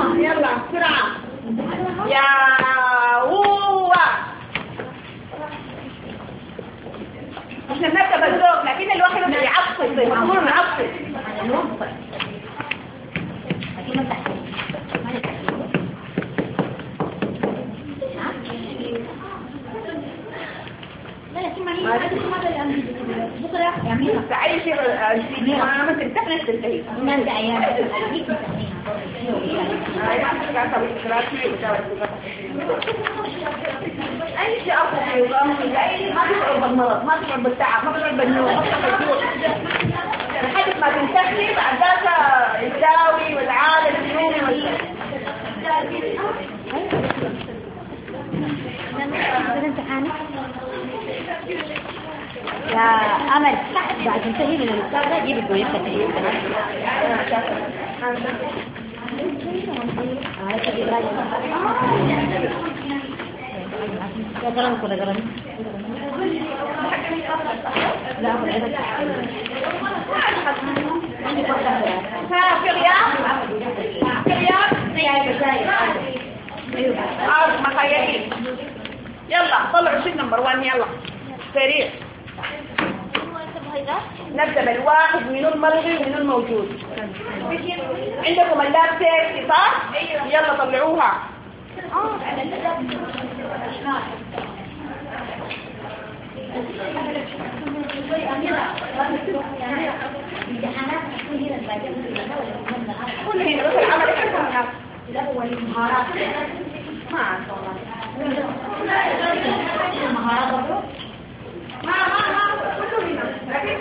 يلا بسرعة يا هو احنا بنبدأ بالذوق لكن الواحد لما يعصب زي ما هو معصب تعالي شيء ما ما تمتحنش تنتهي اي شيء اصلا يضم اي ما تشعر بالمرض ما تشعر بالتعب ما تشعر بالنوم ما تشعر بالجوع لحد ما تمتحني بعد ذاك الداوي والعالم اليومي وال يا أمل بعد تنتهي من الأستاذة جيب الجوية تنتهي يا قرن كل قرن لا أخذ عدد ها في غياب في غياب اه مخيلين يلا طلعوا شيء نمبر 1 يلا سريع نبدأ بالواحد من الملغي ومن الموجود عندكم اللاب تاكسي صح؟ يلا طلعوها كل هنا بس العمل يحكم ما عارفة ما ما ما كله هنا لكن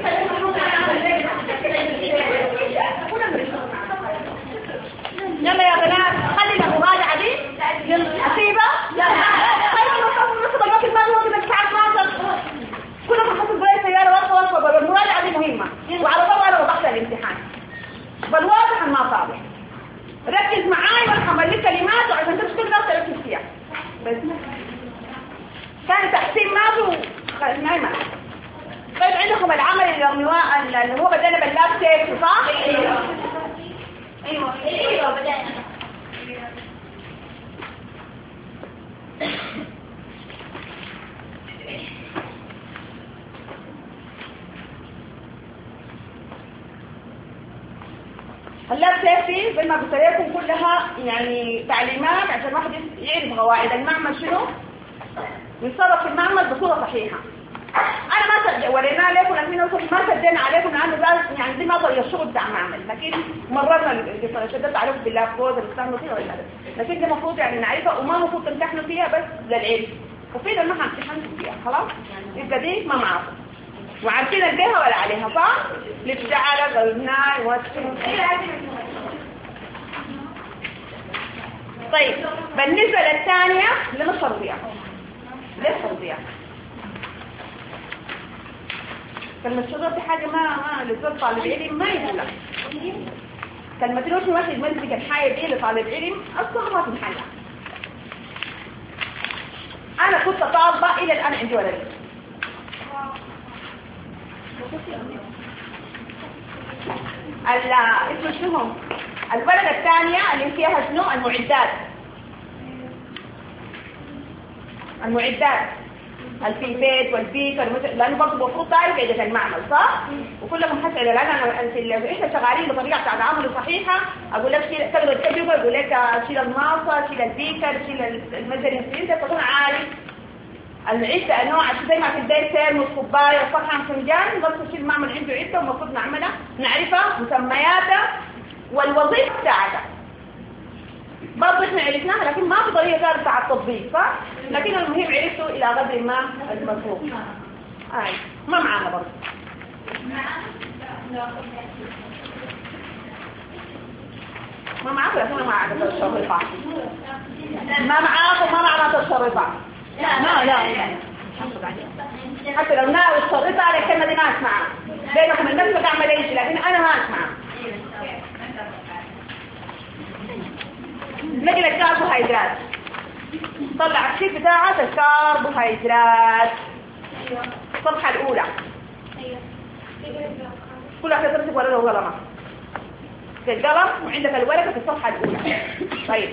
يلا يا بنات خلينا المراجعة دي أسيبة خلينا نصف نصف دقائق المال هو كده الساعة 12 كنا بنحط بقى السيارة واقفة واقفة المراجعة دي مهمة وعلى طبعا أنا وضحت الامتحان بل واضح ما صعب ركز معاي وانا هعمل لك كلمات وعشان تمشي كل نفس تركز فيها بس كان تحسين ما في نايمة طيب عندكم العمل اللي اللي هو بدأنا باللاب تيك صح؟ ايوه ايوه ايوه بدأنا اللاب سيفتي زي ما قلت لكم كلها يعني تعليمات عشان الواحد يعرف قواعد المعمل شنو ويتصرف في المعمل بصورة صحيحة انا ما سد... ورينا لكم لكن ما سدينا عليكم لانه ده يعني دي ما طريقه الشغل بتاع معمل لكن مررنا شددت عليكم بالله كود اللي بتعملوا فيها ولا لا لكن دي المفروض يعني نعرفها وما المفروض تمتحنوا فيها بس للعلم وفي ما هنمتحنوا فيها خلاص يبقى دي ما معاكم وعارفين اديها ولا عليها صح؟ للجعل قلنا واتسم طيب بالنسبة للثانية لمش فرضية ليش فرضية؟ كلمة شغل دي حاجة ما ما لزول طالب علم ما يهلا كلمة لوش واحد يمسك الحاجة دي لطالب علم أصلا ما تنحلها أنا كنت طالبة إلى الآن عندي ولد اسمه شنو البلد الثانية اللي فيها شنو المعدات المعدات الفيفيت والبيكر لانه برضه المفروض تعرف عدة المعمل صح؟ وكلكم حتى اذا انا في احنا شغالين بطريقه بتاعت عمل صحيحه اقول لك شيل تقدر التجربه يقول لك شيل الماصه شيل البيكر شيل المجري انت تكون عارف العدة انواع زي ما في البيت ترمس كوبايه وصحن فنجان بس شيل المعمل عنده عده والمفروض نعملها نعرفها مسمياتها والوظيفه بتاعتها برضه احنا عرفناها لكن ما بطريقه بتاع التطبيق صح لكن المهم عرفته الى قدر ما المطلوب اي ما معانا برضه ما معاكم لكن ما معاكم التشرفات ما معاكم ما معنا التشرفات لا لا حتى لو ناوي تشرفها على الكلمه دي ما اسمعها بينكم الناس بتعمل ايش لكن انا ما اسمعها نجي للكربوهيدرات طلع الشيك بتاعك الكربوهيدرات الصفحة الأولى كلها ترسم ورقة وقلمة في القلم وعندك الورقة في الصفحة الأولى طيب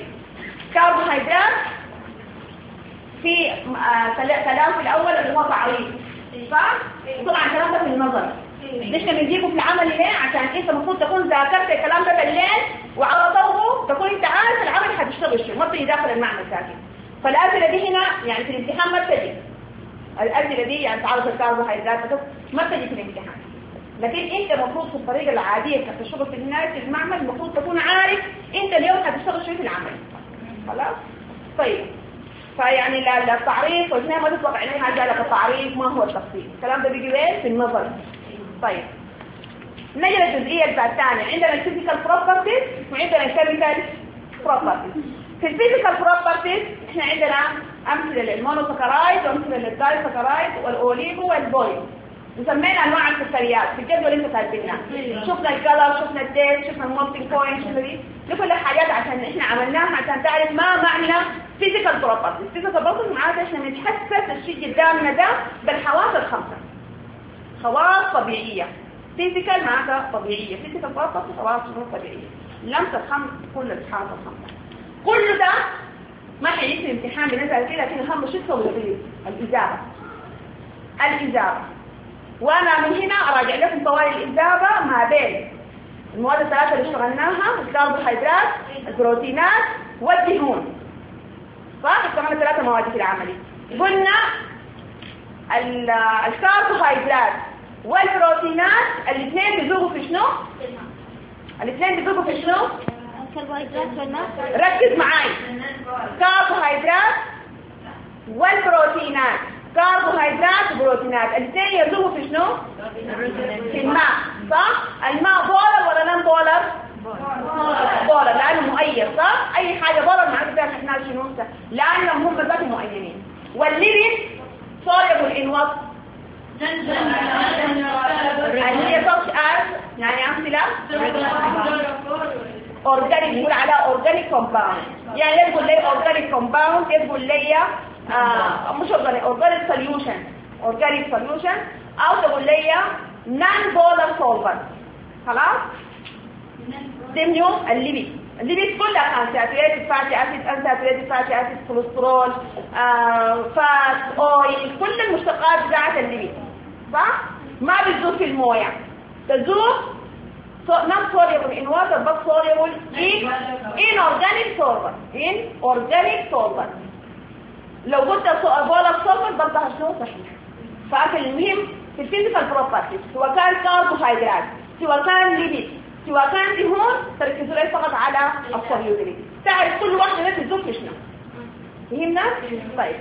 في آه، كلا- كلام في الاول اللي هو تعريف صح طبعا الكلام ده في النظر احنا بنجيبه في العمل ليه عشان انت المفروض تكون ذاكرت الكلام ده بالليل وعلى ضوءه تكون انت عارف العمل هتشتغل شو ما بتيجي داخل المعمل ساكن فالاسئله دي هنا يعني في الامتحان ما بتجي الاسئله دي يعني تعرف الكربوهيدرات ما بتجي في الامتحان لكن انت المفروض في الطريقه العاديه بتاعت الشغل في نهايه المعمل المفروض تكون عارف انت اليوم هتشتغل شو في العمل خلاص طيب فيعني لا- لا التعريف والهنا ما تطلق عليه حاجه لك التعريف ما هو التفصيل الكلام ده بيجي وين في النظر طيب نجي للجزئيه بتاعت الثانيه عندنا الفيزيكال بروبرتيز وعندنا الكيميكال بروبرتيز في الفيزيكال بروبرتيز احنا عندنا امثله للمونوساكرايد وامثله للدايساكرايد والاوليجو والبولي وسمينا انواع السكريات في الجدول اللي انت كاتبينها شفنا الكلر شفنا التيست شفنا المولتنج بوينت شفنا دي دي كل الحاجات عشان احنا عملناها عشان تعرف ما معنى فيزيكال بروبرتيز فيزيكال بروبرتيز معناته احنا بنتحسس الشيء قدامنا ده بالحواس الخمسه خواص طبيعية فيزيكال معناتها طبيعية فيزيكال بروبرتي خواص شنو طبيعية لمسة الخمس كل الحواس الخمسة كل ده ما حيجي في الامتحان بنسأل كده لكن الهم شو تسوي الإجابة الإجابة وأنا من هنا أراجع لكم طوال الإجابة ما بين المواد الثلاثة اللي اشتغلناها الكربوهيدرات البروتينات والدهون صح؟ كمان ثلاثة مواد في العملي قلنا ال- الكربوهيدرات والبروتينات الاثنين بيذوبوا في شنو؟ الاثنين بيذوبوا في شنو؟ الكربوهيدرات والماء ركز معاي كربوهيدرات والبروتينات كربوهيدرات وبروتينات الاثنين يذوبوا في شنو؟ في الماء صح؟ الماء بولر ولا نان بولر؟ بولر لانه مؤيد صح؟ اي حاجه بولر معناته فيها شحنات شنو؟ لانهم هم ذاتهم مؤيدين والليبيد soluble in what؟ اللي هي touch as يعني امثله اورجانيك بيقول عليها اورجانيك كومباوند يعني ليه تقول لي اورجانيك كومباوند ليه تقول لي آه مش اورجانيك اورجانيك سوليوشن اورجانيك سوليوشن او تقول لي نان بولر سولفنت خلاص تمنيو الليبيد الليبيد كلها كان ساتوريتد فاتي اسيد انساتوريتد فاتي اسيد كوليسترول آه فات اويل كل المشتقات بتاعت الليبيد صح ما بتذوب في المويه تذوب so not soluble in water but soluble in inorganic solvent in organic solvent لو قلت بولر solvent برضه شنو صحيح فاكل المهم في الفيزيكال بروبرتيز سواء كان كربوهيدرات سواء كان ليبيد سواء كان دهون تركزوا لي فقط على السوليوبيليتي تعرف كل واحده منهم بتذوب في شنو فهمنا طيب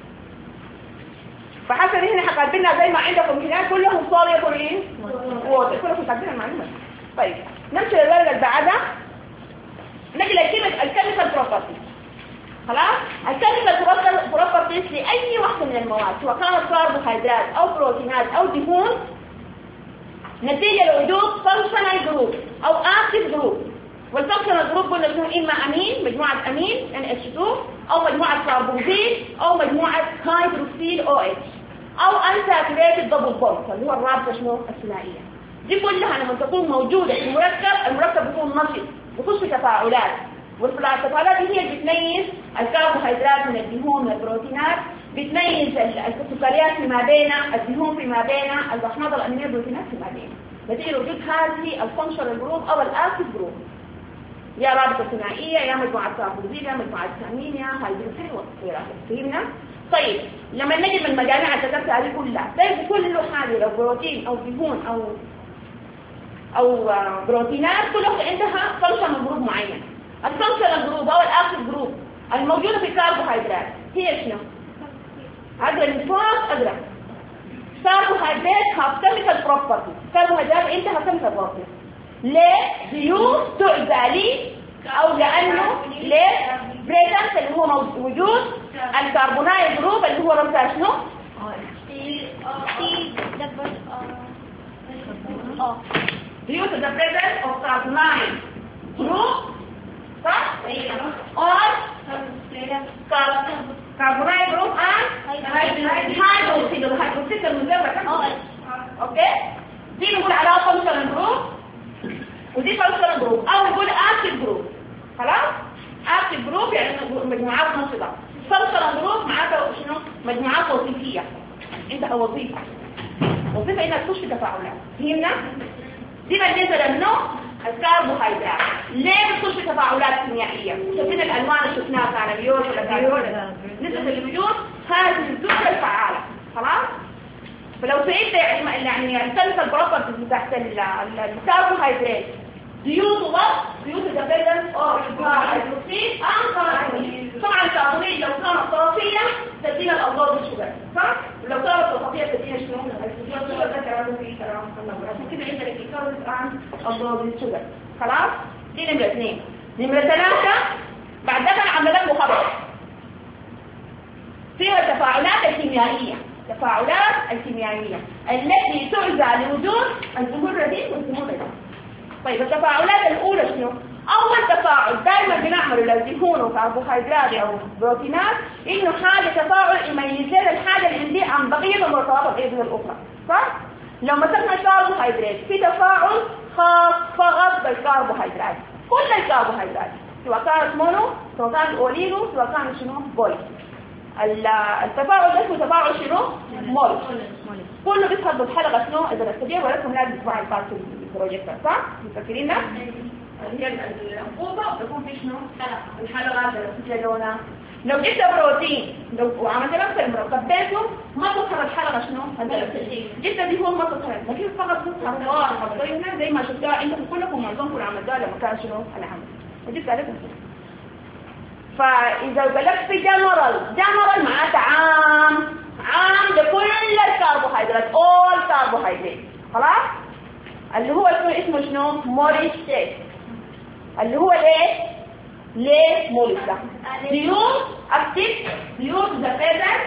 فحسب هنا حكاتبنا زي ما عندكم هنا كلهم soluble in water كلكم كاتبين المعلومه طيب نمشي للورقه اللي بعدها نجي لكلمه الكيميكال بروبرتيز خلاص الكيميكال بروبرتيز لاي واحده من المواد سواء كانت كربوهيدرات او بروتينات او دهون نتيجه لوجود فانكشنال جروب او اكتف جروب والفانكشنال جروب قلنا شنو اما امين مجموعه امين NH2 او مجموعه كربوكسيل او مجموعه هيدروكسيل OH او انساتوريتد دبل بوند اللي هو الرابطه شنو الثنائيه دي كلها لما تكون موجودة في المركب المركب بيكون نشط بيخش في تفاعلات والتفاعلات دي هي اللي بتميز الكربوهيدرات من الدهون من البروتينات بتميز السكريات فيما بين الدهون فيما بين الاحماض الامينيه البروتينات فيما بين نتيجه وجود هذه الفانكشنال جروب او الاكتف جروب يا رابطه ثنائيه يا مجموعه كربوكسيل يا مجموعه ثانيين يا هيدروكسيل والى اخره فهمنا؟ طيب لما نجي من المجاميع اللي كتبتها هذه كلها طيب كل حاجه لو بروتين او دهون او او بروتينات كل واحده عندها فانكشن جروب معين الفانكشن جروب او الاكتف جروب الموجوده في الكربوهيدرات هي شنو اقرا من فوق اقرا كربوهيدرات have chemical properties كربوهيدرات عندها chemical properties ليه ديو تعزى لي او لانه ليه بريزنس اللي هو موجود- وجود الكربونايل جروب اللي هو رمزها شنو due to the presence of carbonyl group صح؟ or carbonyl group and hydroxide الهيدروكسيد المزرع كم اوكي دي نقول عليها فانكشنال جروب ودي فانكشنال جروب او نقول اكتف جروب خلاص اكتف جروب يعني مجموعات نشطه فانكشنال جروب معناتها شنو مجموعات وظيفيه عندها وظيفه وظيفه انها تخش في تفاعلات فهمنا دي بالنسبه للنوع الكربوهيدرات ليه بتخش في تفاعلات كيميائيه شايفين الالوان اللي شفناها كان اليود ولا كان نسبه الوجود هذه الزوجه الفعاله خلاص فلو سئلت يعني يعني الكيميكال بروبرتيز بتاعت ال- ال- الكربوهيدرات زيوت وبس زيوت الدبلن او الهيدروكسيد طبعا الكربونات لو كانت طرفيه تدينا الامراض الشجر صح ولو كانت طرفيه تدينا شنو الشجر ده كلام في كلام الله عشان كده عندنا الكيكاوز عن امراض الشجر خلاص دي نمره اثنين نمره ثلاثه بعد ده كان عملنا لك مخابره فيها تفاعلات الكيميائية تفاعلات الكيميائية التي تعزى لوجود الزهور دي والزهور دي طيب التفاعلات الأولى شنو؟ أول تفاعل دائما بنعمله للدهون وكربوهيدرات أو بروتينات إنه حاجة تفاعل يميز لنا الحاجة اللي عندي عن بقية المرتبطات الغير الأخرى صح؟ لو مسكنا الكربوهيدرات في تفاعل خاص فقط بالكربوهيدرات كل الكربوهيدرات سواء كانت مونو سواء كانت أوليغو سواء كانت شنو بولي ال- التفاعل ده اسمه تفاعل شنو؟ مول كله بيدخل بالحلقة شنو؟ إذا الكبير ولكم لازم تسمع البارت البروجيكتور صح؟ متفكرين ده؟ اللي هي الأنبوبة بتكون في شنو؟ الحلقة اللي لونها لو جبت بروتين لو وعملت نفس المركب بيته ما تظهر الحلقة شنو؟ جبت دي هو ما تظهر لكن فقط تظهر واحد هنا زي ما شفتوها عندكم كلكم معظمكم عملتوها لما كان شنو؟ العمل وجبت عليكم فإذا بلغت في جنرال جنرال معناته عام عام لكل الكربوهيدرات all carbohydrates خلاص اللي هو اسمه اسمه شنو موريش تيست اللي هو ليه ليه موريش ده ديوز اكتيف ديوز ذا بريزنت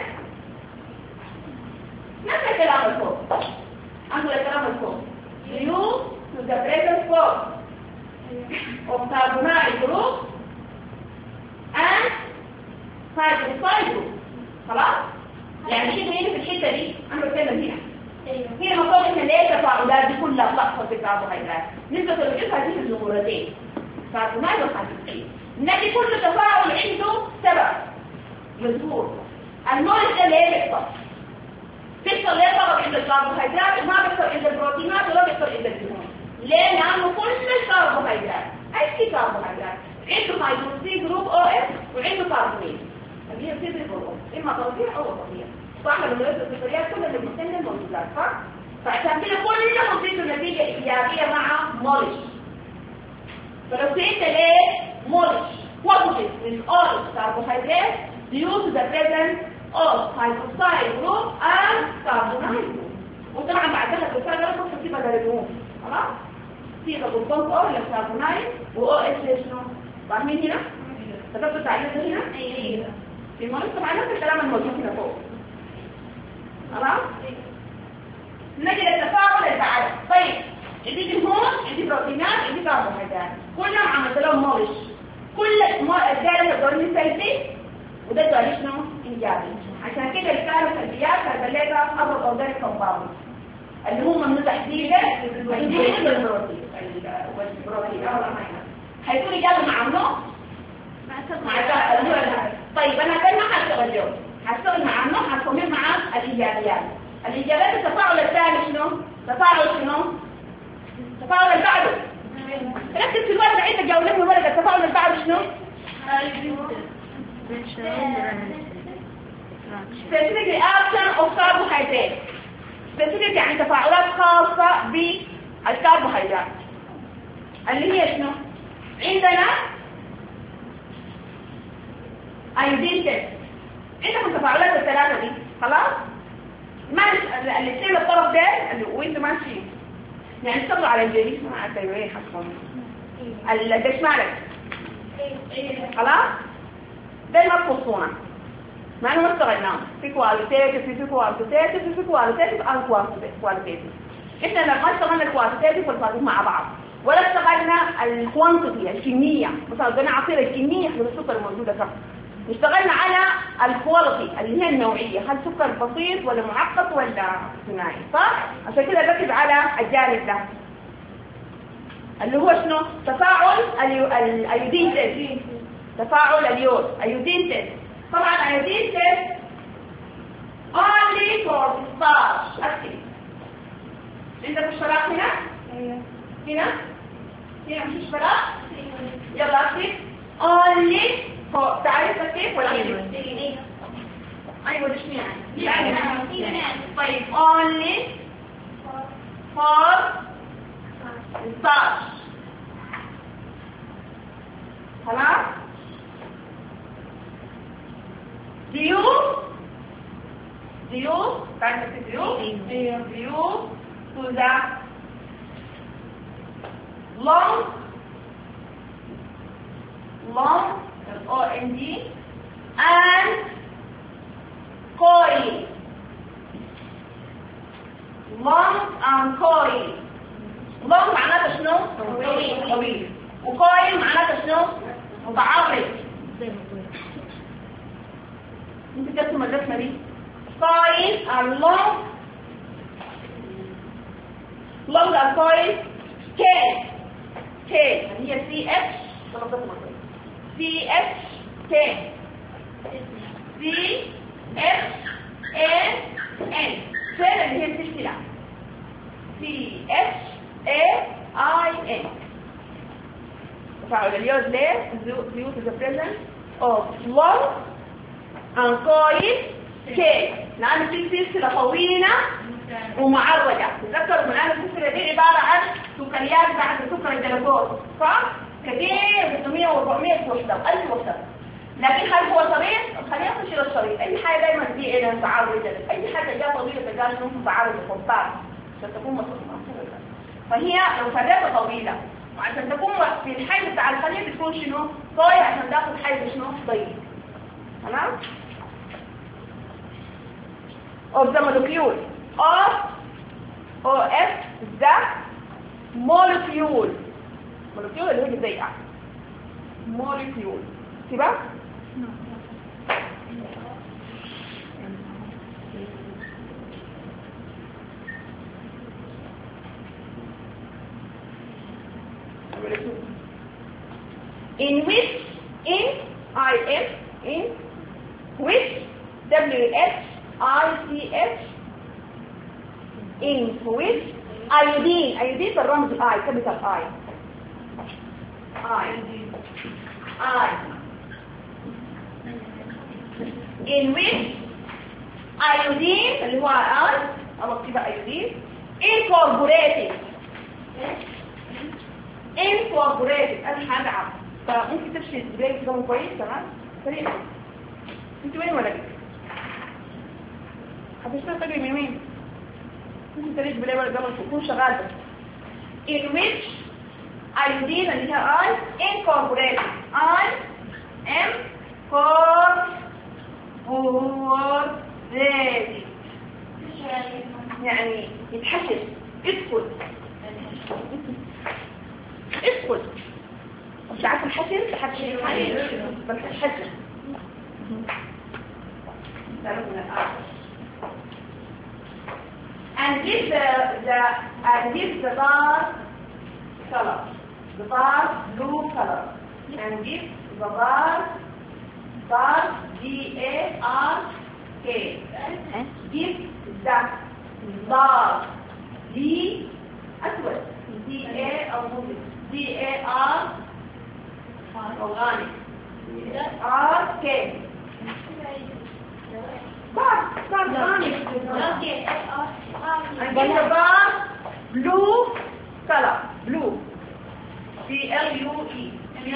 نفس الكلام الفوق عنده الكلام الفوق ديوز ذا بريزنت فوق of carbonyl group and hydroxide group خلاص يعني شوف هنا في الحته دي انا بتكلم هنا هنا مطلوب ان ليه التفاعلات دي كلها بتحصل في الكربوهيدرات نسبه الوجود هذه الزهورتين كربونات وحديدين نجي كل تفاعل عنده سبب للظهور المولد ده ليه بيحصل بيحصل ليه فقط عند الكربوهيدرات وما بيحصل عند البروتينات ولا بيحصل عند الدهون ليه لانه كل الكربوهيدرات اي كربوهيدرات عنده هيدروكسيد جروب او اس وعنده كربونات اللي هي بتدري جروب اما طبيعي او طبيعي فاحنا بندرس السكريات كل اللي بنستخدم الموجودات صح فعشان كده كلهم بيدوا نتيجه ايجابيه مع مولش فلو سئلت ليه مولش what is in all carbohydrates due to the presence of hydroxide group and carbonyl group وطبعا بعدها الرسالة لا تخص في بدل الدهون خلاص صيغه بالضبط او الكربونايل و او اس شنو فاهمين هنا كتبت التعليق ده هنا ايوه في منصب على نفس الكلام الموجود هنا فوق خلاص نجد التفاعل الفعال طيب عندي دهون عندي بروتينات عندي كربوهيدرات كلهم عملت لهم مولش كل ما الدالة الدورين سلبي وده دوري شنو ايجابي عشان كده الكارب سلبيات كربليتا ابو اورجانيك كومباوند اللي هم من تحديدا البروتين والبروتين هيكون ايجابي مع النوع مع النوع طيب انا كان ما هشتغل اليوم هشتغل مع النوع هكمل مع الايجابيات الايجابيات التفاعل الثاني شنو تفاعل شنو تفاعل اللي بعده ركز في الورقه عندك جاولين الورقه التفاعل اللي بعده شنو specific reaction of carbohydrate specific يعني تفاعلات خاصة بالكربوهيدرات اللي هي شنو عندنا ايودين تيست عندكم تفاعلات الثلاثة دي خلاص ما الاثنين الطرف ده اللي وانت ماشي يعني اشتغلوا على الجريس ما عارفه ايه حقهم الدشمالك خلاص ده المطلوب صونا ما انا ما اشتغلناه في كواليتيف في في كواليتيف في في كواليتيف ان كواليتيف احنا لما اشتغلنا الكواليتيف والكواليتيف مع بعض ولا اشتغلنا الكوانتيتي الكميه مثلا قلنا عصير الكميه من السكر الموجوده كم اشتغلنا على الكواليتي اللي هي النوعيه هل سكر بسيط ولا معقد ولا ثنائي صح عشان كده ركز على الجانب ده اللي هو شنو تفاعل اليو- الايودين تيست تفاعل اليود ايودين تيست طبعا ايودين تيست only for starch اكتب عندك اشتراك هنا هنا هنا مش اشتراك يلا اكتب only for تعرف كيف ولا كيف ايوه ليش يعني طيب only for starch خلاص due due تعرف due due to the long long O N D and coil long and coil long معناته شنو؟ طويل. طويل وكويل معناته شنو؟ متعرض انت جبت مدرسة دي coil and long long and coil tail tail اللي هي سي اتش سي اتش tail سي اتش ان ان tail اللي هي السلسلة سي اتش اي اي ان تفاعل اليود ليه due to the presence of long and coil tail لأن في سلسلة طويلة ومعرجة تذكروا من أن السلسلة دي عبارة عن سكريات بعد سكر الجلوكوز صح؟ كثير 300 و400 وحدة و1000 وحدة لكن هل هو شريط؟ خلينا نشيل الشريط أي حاجة دايما في إلى متعرجة أي حاجة جاء طويلة تلقاها شنو متعرجة فوقتها عشان تكون مصروفة فهي لو فداتها طويلة وعشان تكون في الحيز بتاع الخلية بتكون شنو؟ طاية عشان تاخد حيز شنو؟ ضيق تمام؟ of the molecule of OF the molecule molecule اللي هي ضيقة molecule كده in which in I M in which W H I C H in which iodine iodine بالرمز I capital I I I in which iodine اللي هو I أو اكتبها iodine incorporated incorporated أنا حاجة عم فممكن تمشي البريك ده كويس تمام سريع انت وين ولا بك هتشتغل تجري من مين ممكن تريد بلاي ولا قبل تكون شغال بس in which iodine اللي هي I incorporated I am incorporated يعني يتحشر ادخل ادخل مش عارف الحشر الحشر بس الحشر and give the the and give the dark color the dark blue color and give the dark dark D A R K give the dark D أسود D A أو مضيف D A R أورغانيك R K dark dark organic and give the dark blue color blue B L U E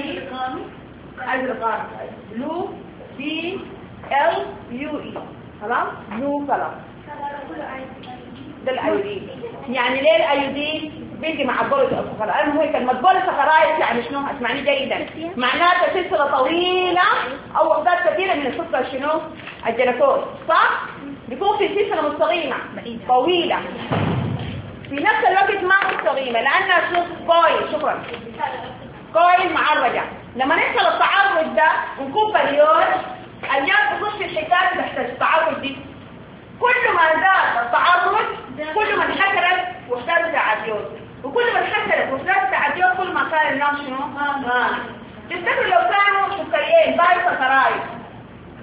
أزرق blue B L U E خلاص blue color ده الايودين يعني ليه الايودين بيجي مع البوليس الصغيرة لأنه هو كلمة بوليس سكرايت يعني شنو اسمعني جيدا معناتها سلسلة طويلة أو وحدات كثيرة من السكر شنو الجلوكوز صح؟ بيكون في سلسلة مستقيمة طويلة في نفس الوقت ما مستقيمة لأنها شوف كويل شكرا كويل معرجة لما نحصل التعرج ده ونكون اليود اليود بيخش في الحكاية تحت التعرج دي كل ما زاد التعرج كل ما انحسرت وحدات التعديات وكل ما انحسرت وحدات التعديات كل ما كان النوم شنو؟ غالي تفتكروا لو كانوا سكريين باي سكرايد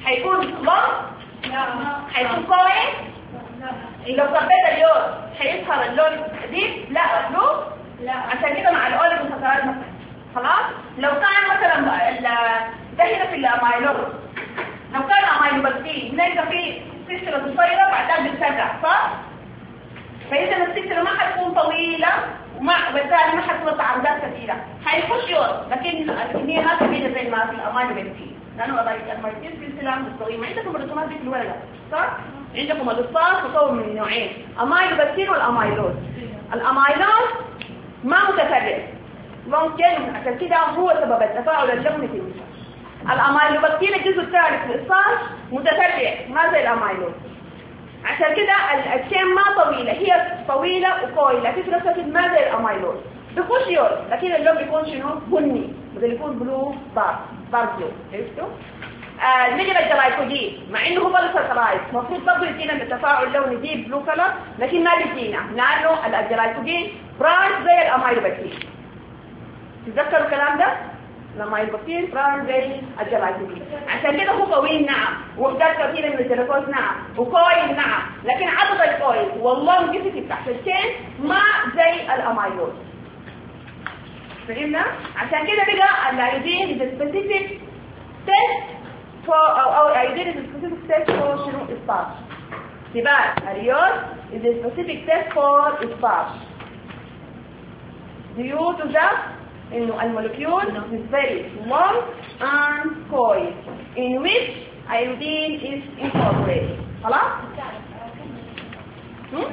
هيكون لون هيكون كويس لو صبيت اليود هيظهر اللون دي لا بلو عشان كده مع الاوليف والسكرات مثلا خلاص لو كان مثلا ال- ده هنا في الامايلوز لو كان امايلوبكتين نلقى فيه سلسله قصيره بعدها بتسرع صح فاذا السلسله ما حتكون طويله وما بالتالي ما حتكون تعرضات كثيره حيخش يود لكن الكميه ما كبيره زي ما في الامايلوبكتين لانه الامايلوبكتين سلسله مستقيمه عندكم الرسومات دي في الورقه صح عندكم القصاص مكون من نوعين امايلوبكتين والامايلوز الامايلوز ما متفرع ممكن عشان كده هو سبب التفاعل اللوني في المشا الامايلوبكتين الجزء الثالث في الإصاص متفرع ما زي الامايلوز عشان كده ال- الشين ما طويلة هي طويلة وقوية لكن في نفس الوقت ما زي الامايلوز بيخش يود لكن اللون بيكون شنو بني بدل يكون بلو دارك دارك بلو عرفتوا؟ آه نجي للجلايكوجين مع انه هو السكرايد المفروض برضه يدينا التفاعل اللوني دي بلو كلر لكن ما بيدينا لانه الجلايكوجين برانش زي الامايلوبكتين تتذكروا الكلام ده لما البكتير بران زي الجلايكوجين عشان كده هو قوي نعم وحدات كثيرة من الجلوكوز نعم وكويل نعم لكن عدد الكويل والله جسد تحت الشين ما زي الامايلوز فهمنا عشان كده بقى الايودين is a specific test for او او الايودين is a specific test for شنو starch سباق اليود is a specific test for starch due to the انه المولكيول is very long and coiled in which iodine is incorporated خلاص؟ هم؟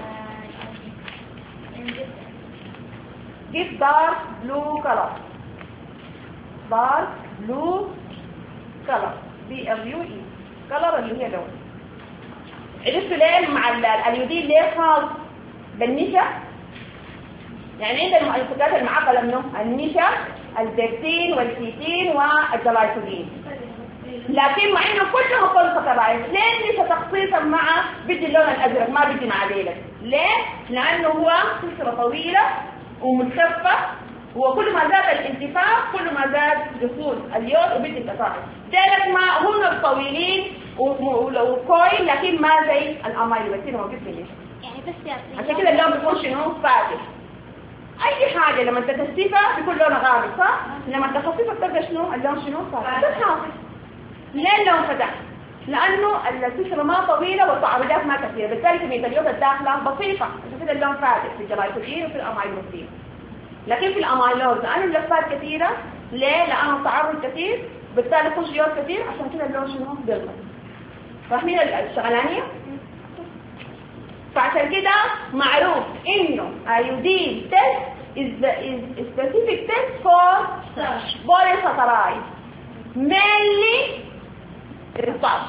give dark blue color dark blue color B L U E color اللي هي لون عرفت ليه مع ال- اليودين ليه خاص بالنشا يعني عند المنتجات المعقده منه النشا البكتين والكيتين والجلايكوجين لكن مع انه كلهم كل سكرايز ليه النشا تخصيصا مع بدي اللون الازرق ما بدي مع ليلة ليه؟ لانه هو سلسله طويله ومنخفه وكل ما زاد الانتفاع كل ما زاد دخول اليود وبدي التفاعل ذلك ما هم الطويلين وكويل لكن ما زي الامايلوبكتين موجود في النشا يعني بس يعطي عشان كده اللون بيكون شنو فاتح اي حاجه لما انت تخفيفها بيكون لونها غامق صح لما انت تخفيفها بتبقى شنو اللون شنو فاتح بس حاصل ليه اللون فتح لانه السلسله ما طويله والتعرضات ما كثيره بالتالي كميه اليود الداخله بسيطه عشان كده اللون فاتح في الجلايكوجين وفي الامايلوزين لكن في الامايلوز لانه اللفات كثيره ليه لانه التعرض كثير بالتالي يخش يود كثير عشان كده اللون شنو بيغمق فاهمين الشغلانيه فعشان كده معروف انه iodine test is the is a specific test for polysaccharides mainly starch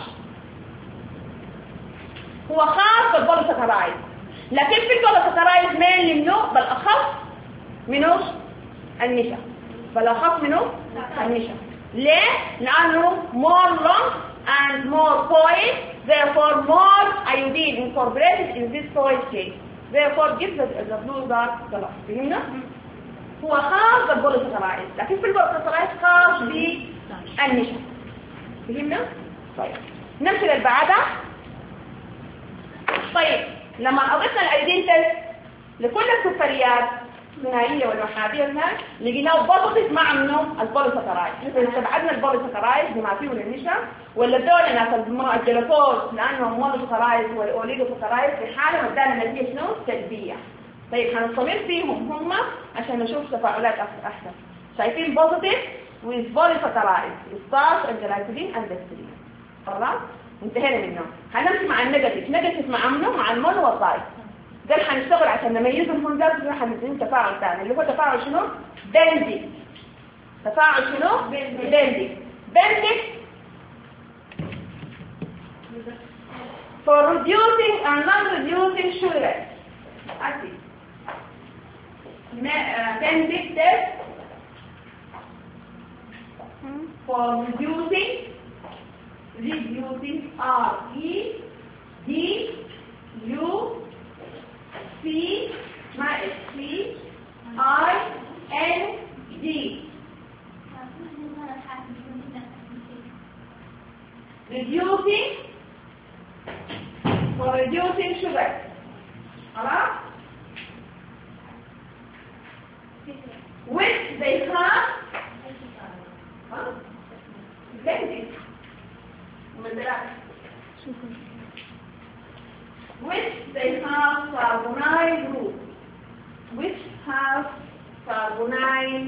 هو خاص بالبوليساكرايد لكن في البوليساكرايد mainly منه بالاخص منه النشا بالاخص منه النشا ليه؟ لانه more long and more coil therefore more iodine incorporated in this coil chain therefore gives the, the blue dark color فهمنا؟ هو خاص بالبوليساكرايد لكن في البوليساكرايد خاص بالنشا فهمنا؟ طيب نمشي للبعدة طيب لما أضفنا الأيودين تيست لكل السكريات الثنائية والمحابية هناك لقيناه بوزيتيف مع منه البوليساكرايد مثل استبعدنا البوليساكرايد بما فيه من النشا ولا دول ناس الم- الجلوكوز لأنهم مونوساكرايد والأوليغوساكرايد في حالة ودانا نتيجة شنو؟ سلبية طيب هنستمر فيهم هم عشان نشوف تفاعلات أح- أحسن شايفين بوزيتيف with polysaccharides starch and glycogen and dextrine خلاص انتهينا منهم هنمشي مع النيجاتيف نيجاتيف مع منه مع المونو والداي ده اللي هنشتغل عشان نميزهم من ده كده هنديهم تفاعل ثاني اللي هو تفاعل شنو بندي تفاعل شنو بندي بندي for reducing and non-reducing sugar acid bending test for reducing reducing R E D U C ما C I N D reducing for reducing sugar خلاص which they have ها blended مدرات which they have carbonyl group which have carbonyl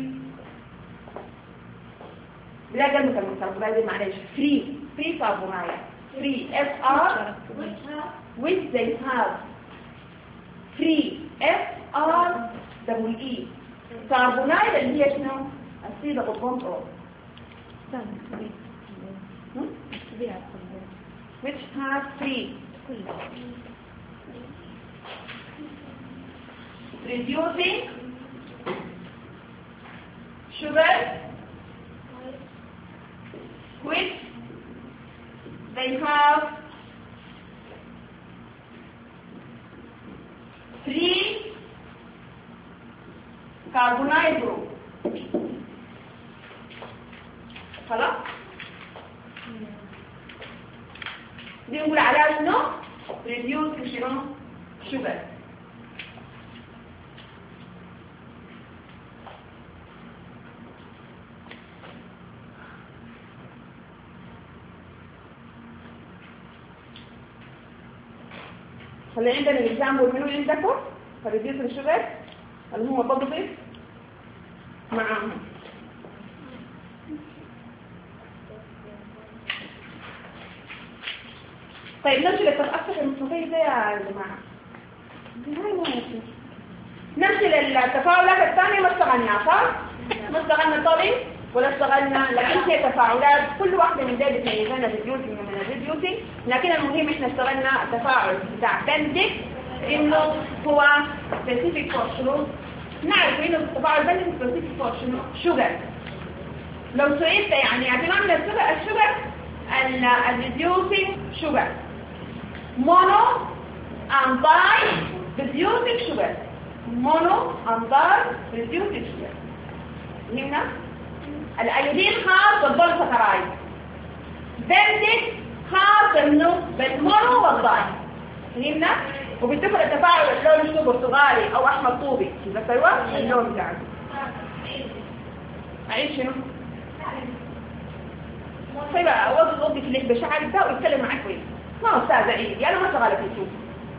لا جنب كلمة carbonyl دي معلش free free carbonyl free F R which they have free F R double E carbonyl اللي هي شنو؟ السيدة بالكنترول which have free reducing sugar which they have three carbonyl group خلاص دي نقول عليها شنو reduce شنو sugar خلي عندنا الاكزامبل منو عندكم فريديوس الشوجر اللي هو بوزيتيف معاهم طيب نمشي للتفاعل المستطيل ده يا جماعه هاي ما يصير. نمشي للتفاعلات الثانيه ما اشتغلناها صح؟ ما اشتغلنا طبي ولا اشتغلنا لكن هي تفاعلات كل واحده من دول بتميزنا ريديوسنج من الريديوسنج لكن المهم احنا اشتغلنا التفاعل بتاع بندك انه هو سبيسيفيك فور شنو نعرف انه التفاعل بندك سبيسيفيك فور شنو شوجر لو سئلت يعني اعتماد من الشوجر الشوجر الريديوسنج شوجر مونو and by reducing sugar mono and by reducing sugar هنا الايودين خاص بالبوليساكرايد بنتك خاص انه بالمونو والضاي هنا وبيتفق التفاعل اللون شنو برتغالي او احمر طوبي بس ايوه اللون بتاعه عيش شنو طيب اوضح اوضح في اللي بشعر ده ويتكلم معاك كويس ما استاذ عيد انا ما شغاله في السوق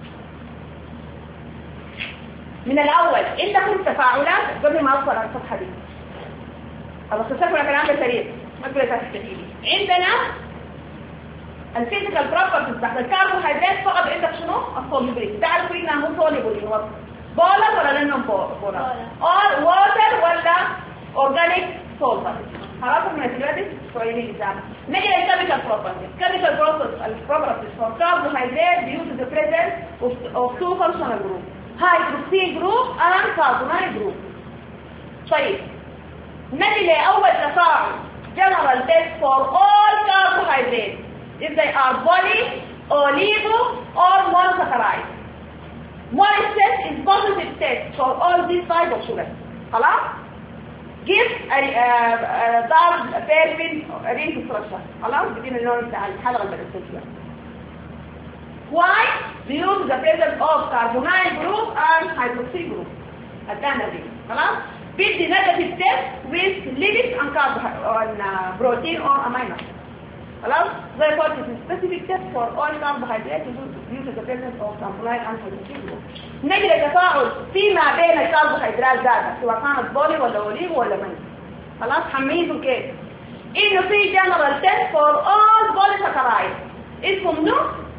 من الاول عندكم تفاعلات قبل ما اوصل على الصفحه دي خلاص تسافر كلام ده سريع ما تقول تستفيدي عندنا الفيزيكال بروبرتيز بتاعت الكربوهيدرات فقط عندك شنو السوليبيليتي تعرفوا انها مو سوليبل بولر ولا لانهم بولر اور ووتر ولا اورجانيك سولفر خلاص من دلوقتي سؤالين الاجابه نجي للكيميكال بروبرتيز كيميكال بروبرتيز البروبرتيز فور كربوهيدرات due to the presence of, of two functional groups hydroxy group and carbonyl group طيب نجي لأول تفاعل general test for all carbohydrates if they are poly, oligo or monosaccharide. Morris test is positive test for all these type of sugars. خلاص؟ give a, a, a dark purple ring structure. خلاص؟ بدين اللون بتاع الحلقة اللي بنستخدمها. Why? Due to the presence of carbonyl group and hydroxy group. الثانية دي. خلاص؟ بدي negative test with lipids and carbohydrate on protein or amino خلاص زي قلت في specific test for all carbohydrates due to the presence of carbonyl and hydroxy group نجي للتفاعل فيما بين الكربوهيدرات ذاتها سواء كانت بولي ولا اوليغو ولا ماني خلاص حميزوا كيف انه في general test for all polysaccharides اسمه منو؟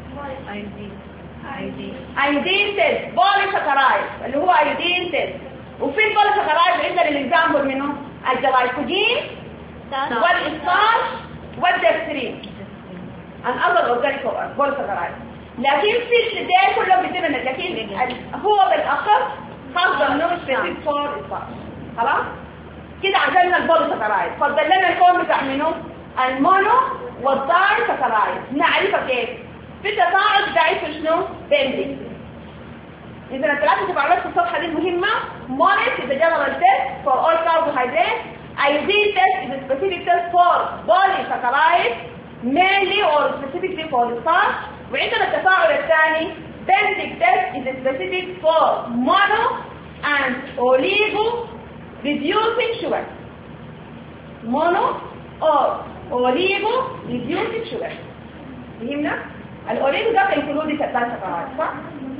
ايودين تيست بوليساكرايد اللي هو ايودين تيست وفي البوليساكرايد عندنا الاكزامبل منه الجلايكوجين والاسطاش والدكترين ان اذر اورجانيك بوليساكرايد لكن في البدايه كلهم بيتم لكن هو بالاخص خاص منه سبيسيفيك فور اسطاش خلاص كده عزلنا البوليساكرايد فضل لنا الكون بتاع منه المونو والداي ساكرايد نعرفها كيف في التفاعل بتاعي في شنو؟ بندنج إذا الثلاثة تفاعلات في الصفحة دي مهمة مونيت is a general test for all carbohydrates iodine test is a specific test for polysaccharide mainly or specifically for the starch وعندنا التفاعل الثاني basic test is specific for mono and oligo reducing sugar mono or oligo reducing sugar فهمنا؟ الاوليجو ده بينكلود الثلاث شفرات صح؟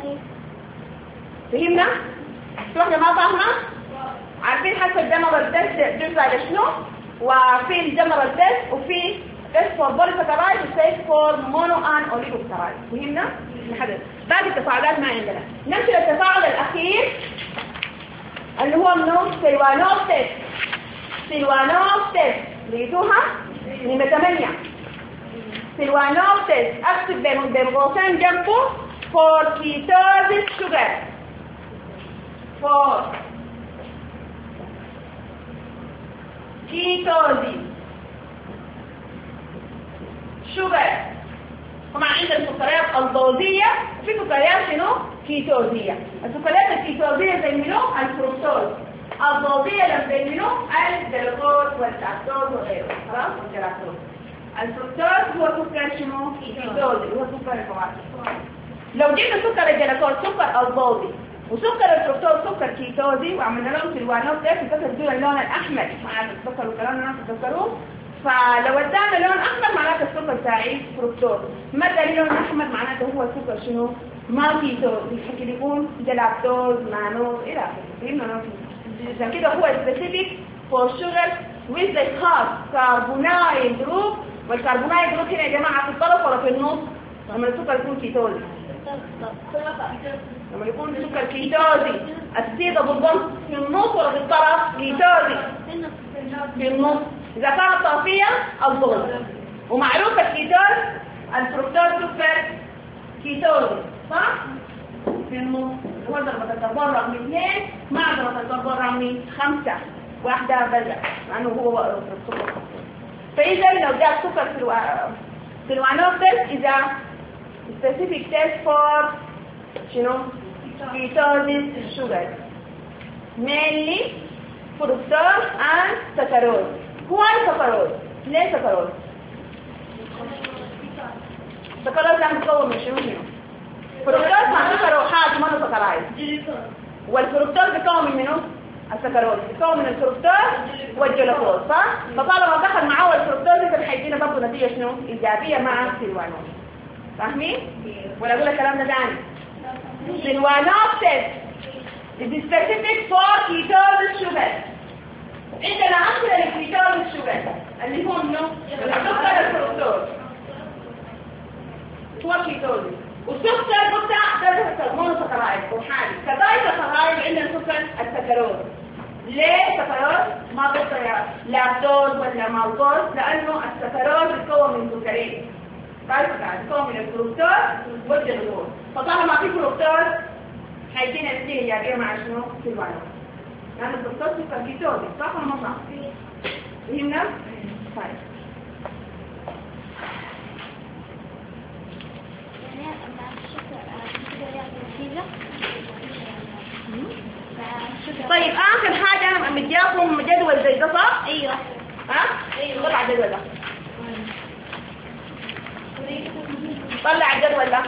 فهمنا؟ شو احنا ما فاهمه؟ عارفين حسب الجنرال تيست بيطلع لشنو؟ وفي الجنرال تيست وفي تيست فور بوليساكرايد وتيست فور مونو ان اوليجوساكرايد فهمنا؟ نحدد باقي التفاعلات ما عندنا نمشي للتفاعل الاخير اللي هو منو سيلوانوف تيست سيلوانوف تيست لقيتوها؟ نمرة 8 سيلوانوف تيست اكتب بين بين قوسين جنبه for ketosis sugar for ketosis sugar طبعا عندنا السكريات الضوضية وفي سكريات شنو؟ كيتوزية السكريات الكيتوزية زي منو؟ الفركتوز الضوضية لما زي منو؟ الجلوكوز واللاكتوز وغيره خلاص؟ والجلاكتوز الفركتوز هو سكر شنو؟ كيتوزي هو سكر الفواكه لو جبنا سكر الجلوكوز سكر الضوضي وسكر الفركتوز سكر كيتوزي وعملنا لهم سلوانوت ده تتذكروا اللون الاحمر معانا تتذكروا الكلام ده تتذكروه فلو ادانا لون احمر معناته السكر بتاعي فركتوز ما اداني لون احمر معناته هو السكر شنو ما كيتوز يمكن يكون جلاكتوز مانوز الى اخره فهمنا عشان كده هو specific for sugar with the hard carbonyl group والكربونايل جروب هنا يا جماعه في الطرف ولا في النص لما السكر يكون كيتوزي لما يكون سكر كيتوزي السيدة بالضبط في النص ولا في الطرف كيتوزي في النص إذا كانت طافية الضغط ومعروف الكيتوز الفركتوز سكر كيتوزي صح؟ في النص هو ضربة الكربون رقم اثنين مع ضربة الكربون رقم خمسة واحدة بلع لأنه هو السكر فإذا لو جاء سكر في الو... في الوانوكتس إذا specific test for شنو ketosis sugar mainly fructose and saccharose why saccharose ليه saccharose saccharose ده مكون من شنو شنو fructose مع سكر وحاد منه سكرايز والفركتوز بيكون من منه السكروز بيكون من الفركتوز والجلوكوز صح فطالما دخل معاه الفركتوز يبقى هيدينا برضه نتيجه شنو ايجابيه مع السيلوانوز فاهمين ولا اقول الكلام ده تاني سيلوانوز تيست is specific for ketosis sugar عندنا أمثلة للكيتوز sugar اللي هو منه السكر الفركتوز هو كيتوز والسكر بتاع درجة المونوسكرايد أو حالي كذلك السكرايد عندنا سكر السكروز ليه سكروز ما بيطلع لاكتوز ولا مالتوز لأنه السكروز بيتكون من سكرين بيتكون من الفركتوز والجلوكوز فطالما في فركتوز هيدينا نتيجة إيجابية مع شنو؟ سيلوانوز لأن الفركتوز سكر كيتوزي صح ولا ما صح؟ فهمنا؟ طيب طيب اخر حاجة انا مدياكم جدول زي ده صح؟ ايوه ها؟ أيوة. طلع الجدول ده طلع الجدول ده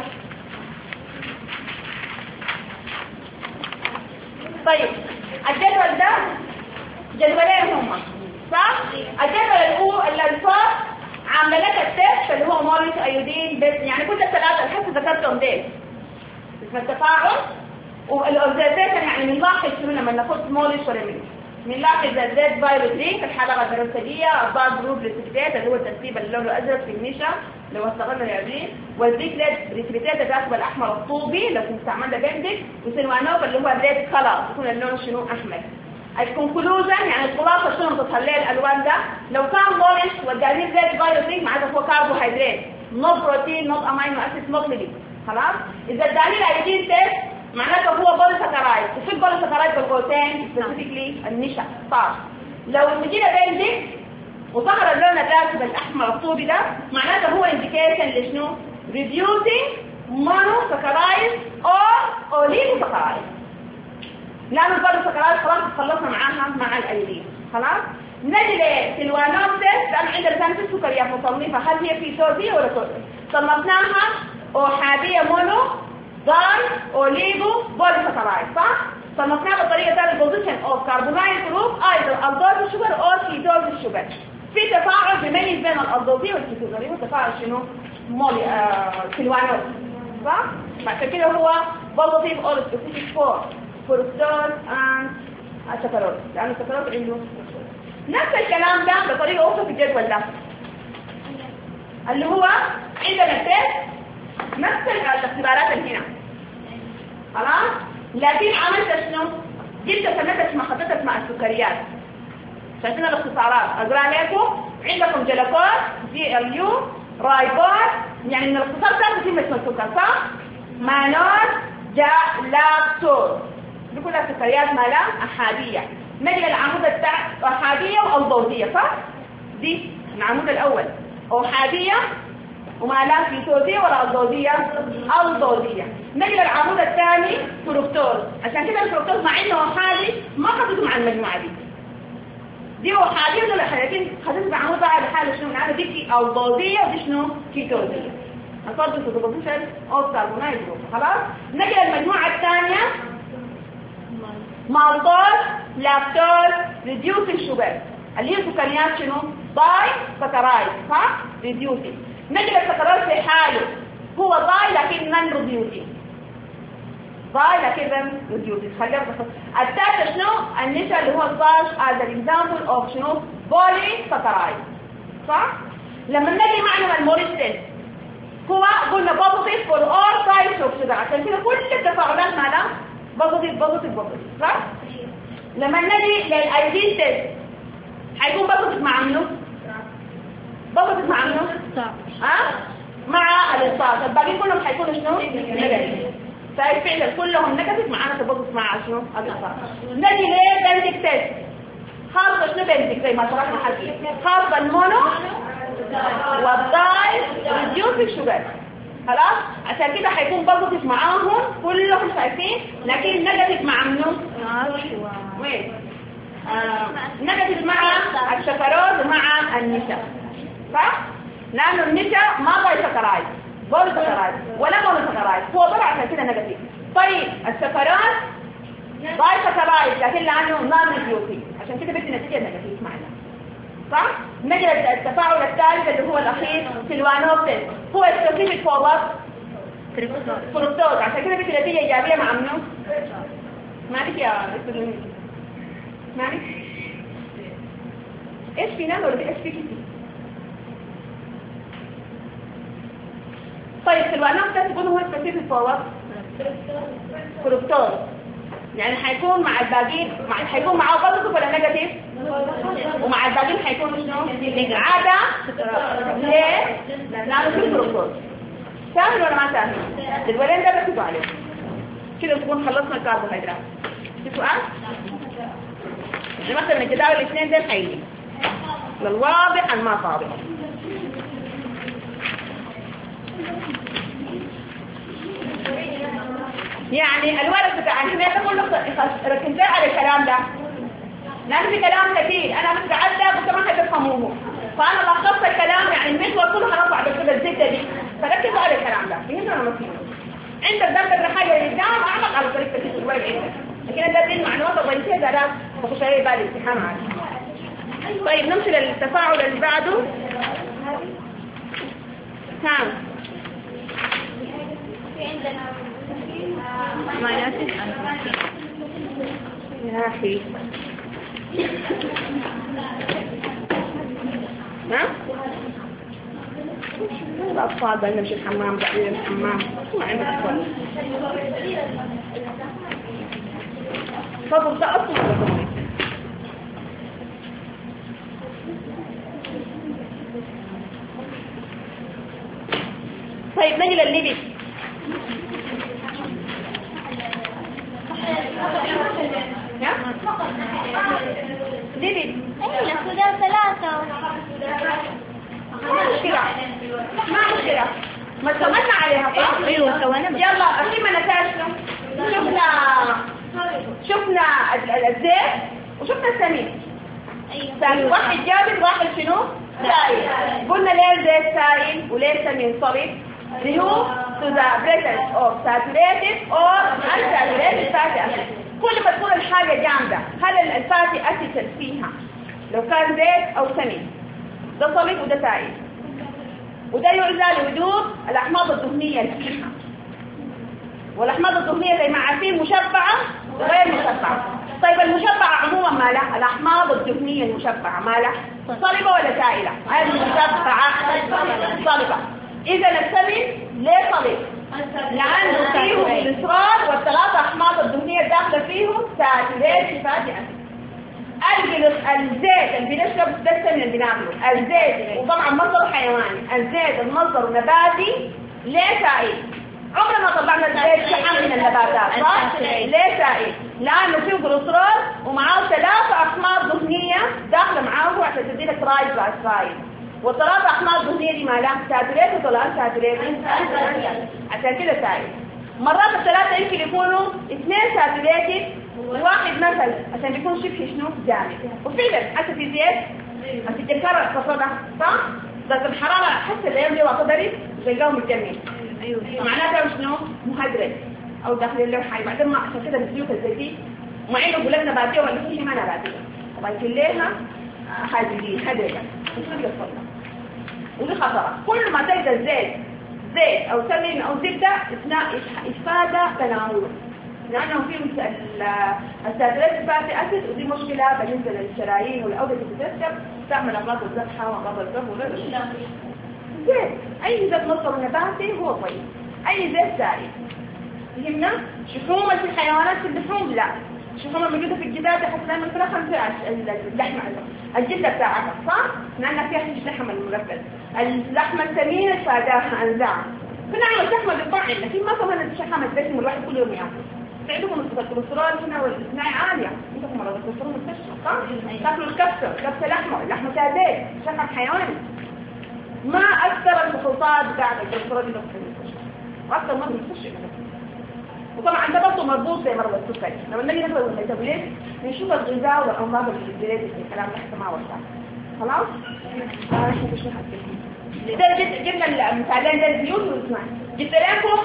طيب الجدول ده جدولين هما صح؟ الجدول الاول اللي الفار عامله لك التست اللي هو موليس ايودين بس يعني كل الثلاثه الحس ذكرتهم ديل اسم التفاعل والاوبزرفيشن يعني بنلاحظ شنو لما ناخد موليش ولا منه بنلاحظ الزيت فايروس دي في الحلقه الدراسيه الضاد جروب ريسبتات اللي هو الترتيب اللي لونه ازرق في النشا لو استغلنا العبرين والبيكلت ريسبتات الرسم الاحمر الطوبي لو كنت استعملنا بندك وسينوانوف اللي هو الريد كلر يكون اللون شنو احمر الكونكلوجن يعني الخلاصه شنو بتطلع الالوان ده لو كان مولش والجازين ريد فايروس دي معناته هو كربوهيدرات نوت بروتين نوت امينو اسيد نوت ليبيد خلاص اذا اداني الايودين تيست معناته هو بوليساكرايد وفي البوليساكرايد بالقوسين سبيسيفيكلي النشا صار لو المدينه بندك وظهر اللون الراسب الاحمر الطوبي ده معناته هو انديكيشن لشنو reducing monosaccharides or oligosaccharides لانه البوليساكرايد خلاص خلصنا معاها مع الايودين خلاص نجي لسلوانوبتس لأن عندنا كانت السكريات مصنفة هل هي كيتوزية ولا كوزية صنفناها أحادية مونو داي أوليجو بوليساكرايد صح؟ صنفناها بطريقة ثانية بوزيشن أوف كربونايل جروب أيضا الدوز الشوجر أو كيتوز الشوجر في تفاعل بيميز بين الألدوزية والكيتوزية هو تفاعل شنو؟ مولي آه سلوانوبتس صح؟ عشان كده هو بوزيتيف أو سبيسيفيك فور فورستول أند السكروز لأن السكروز عنده نفس الكلام ده بطريقة أخرى في الجدول ده اللي هو عندنا التيست نفس الاختبارات اللي هنا خلاص لكن عملت شنو جبت سنتك ما حطيتك مع السكريات شايفين الاختصارات اقرا لكم عندكم جلوكوز جي ال يو رايبوز يعني من الاختصار بتاعته كلمه السكر صح مانوز جا لاكتوز دي كلها سكريات مالها احاديه نجي العمود بتاع احاديه والضوضيه صح دي العمود الاول احاديه ومالها كيتوزيه ولا الضوضيه الضوضيه نجي العمود الثاني فركتوز عشان كده الفركتوز مع انه احادي ما حطيته مع المجموعه دي دي احاديه ولا حاجتين خدت بعمود بقى لحاله شنو معانا دي الضوضيه ودي شنو كيتوزيه الفرد في البوزيشن اوف كربونايل خلاص نجي المجموعه الثانيه مالتوز لاكتوز ريديوسينج شوجر اللي هي سكريات شنو باي سكرايد صح ريديوسينج نجد السكرايد في حاله هو باي لكن نون ريديوسينج باي لكن نون ريديوسينج خلينا بس الثالث شنو النشا اللي هو الصاج از اكزامبل اوف شنو بولي سكرايد صح لما نجي معنا الموريستين هو قلنا بوزيتيف فور اول تايبس اوف شوجر عشان كده كل التفاعلات مالها بوزيتيف بوزيتيف بوزيتيف صح لما نجي للايدين تيست هيكون بوزيتيف مع منو بوزيتيف مع منو ها مع الانصاص الباقيين كلهم هيكونوا شنو نيجاتيف طيب فعلا كلهم نيجاتيف معانا تبوزيتيف مع شنو الانصاص نجي للبنزيك تيست خاصة شنو بنزيك زي ما شرحنا حكي خاصة المونو والداي ريديوسيك شوجر خلاص عشان كده هيكون بوزيتيف معاهم كلهم شايفين لكن نيجاتيف مع منو وين آه. نيجاتيف مع الشكروز ومع النشا صح لانه النشا ما باي شكرايز بول شكرايز ولا بول شكرايز هو طلع عشان كده نيجاتيف طيب الشكروز باي شكرايز لكن لانه نون ريديوسينج عشان كده بدي نتيجه نيجاتيف معنا صح نجد التفاعل الثالث اللي هو الاخير سلوانوبتس هو سبيسيفيك فور وات فركتوز عشان كده بدي نتيجه ايجابيه مع منو مالك يا استاذ مالك ايش في نانو ولا ايش في كتير طيب سلوانوبتس يكون هو سبيسيفيك فور وات فركتوز يعني هيكون مع الباقيين مع هيكون معاه بوزيتيف ولا نيجاتيف ومع الباقيين هيكون شنو عادة ليه لانه في فركتوز سهل ولا ما سهل الولين ده ركزوا عليه كده تكون خلصنا الكربوهيدرات في سؤال يعني مثلا الجداول الاثنين دول حيجي للواضح الما واضح يعني الورق بتاع الحماية ده كله ركزت على الكلام ده لأن في كلام كثير أنا بس قعدت وانتم ما هتفهموه فأنا لخصت الكلام يعني المحور كله هنطلع بالكده الزبدة دي فركزوا على الكلام ده فهمت ولا ما فهمت؟ عندك درجة حاجة قدام أعمق على طريقة تكتب الورق عندك لكن أنا دي المعلومات الرئيسية ده ده بخش عليه بالي الامتحان عادي طيب نمشي للتفاعل اللي بعده نعم يا أخي ها؟ الأطفال بقى نمشي الحمام بعدين الحمام ما عندك أطفال فضل ده أصلا ولا ضمني طيب نجي للليبي ليبي ايه السودان ثلاثة ما مشكلة ما مشكلة ما تمنى عليها صح؟ ايوه سوانا يلا أخي ما نتاشنا شفنا شفنا ال- ال- الزيت وشفنا السمين أيوة. سائل واحد جامد واحد شنو سائل قلنا ليه زيت سائل وليه سمين صلب due to the presence of saturated or unsaturated fatty acid كل ما تكون الحاجة جامدة هل ال- الفاتي أسيد فيها لو كان زيت أو سمين ده صلب وده سائل وده يعزى لوجود الأحماض الدهنية اللي فيها والأحماض الدهنية زي ما عارفين مشبعة وغير مشبعة طيب المشبعة عموما ما لها الأحماض الدهنية المشبعة ما لها صلبة ولا سائلة هذه المشبعة صلبة إذا السمن ليه صلب لأنه فيه الإصرار والثلاثة أحماض الدهنية الداخلة فيهم ساتوريت فاتي أسيد الجلس الزيت اللي بنشرب ده السمن اللي بناكله الزيت وطبعا مصدر حيواني الزيت المصدر نباتي ليه سائل عمرنا ما طلعنا الزيت شحن من النباتات صح؟ ليه سائل؟ لأنه فيه جلوسرول ومعاه ثلاثة أحماض دهنية داخلة معاه عشان تدي لك ترايجلايسرايد والثلاثة أحماض دهنية دي مالها ساتوريتد ولا أنساتوريتد؟ عشان كده سائل مرات الثلاثة يمكن يكونوا اثنين ساتوريتد وواحد مثلا عشان بيكون شبه شنو جامد وفعلا حتى في زيت هتتكرر قصدها صح؟ درجة الحرارة حتى الأيام دي وقت دري تلقاه متجمد معناته شنو؟ مهدرج أو داخل اللوح حي بعدين ما عشان كده الزيوت الزيتي مع إنه يقول لك نباتية ولا في شيء ما نباتية طبعا كلها هذه هدرجة وصل يوصلنا ودي خطرة كل ما تلقى الزيت زيت او سمن او زبدة اثناء افادة تناوله لانه فيه الساترات فاتي اسيد ودي مشكلة بالنسبة للشرايين والاوعية اللي بتتركب تعمل امراض الذبحة وامراض الفم وغيرها زيت اي زيت مصدر نباتي هو طيب اي زيت سائل فهمنا شحوم في الحيوانات في اللحوم لا الشحوم الموجودة في الجداد حتى لما الفراخ فيها اللحمة الجلدة بتاعتها صح؟ لأن فيها اللحم المركز اللحمة الثمينة فاداها أنزعها فنعمل لحمة بالطعم لكن ما كمان الشحمة الدسم الواحد كل يوم ياكل عندكم نسبة الكوليسترول هنا والاثنين عالية عندكم مرض الكوليسترول مستشفى صح؟ تاكلوا الكبسة كبسة لحمة لحمة زيت شحم حيواني ما أكثر الفحوصات بتاعت الكوليسترول اللي في المستشفى وأكثر مرض المستشفى وطبعا ده برضه مربوط زي مرض السكري لما نيجي ناخد الميتابوليزم نشوف الغذاء والامراض اللي بتجري الكلام ده احنا ما وصل خلاص آه، احنا مش هنحكي. ده جبت جبنا المثالين ده الزيوت والاسماك جبت لكم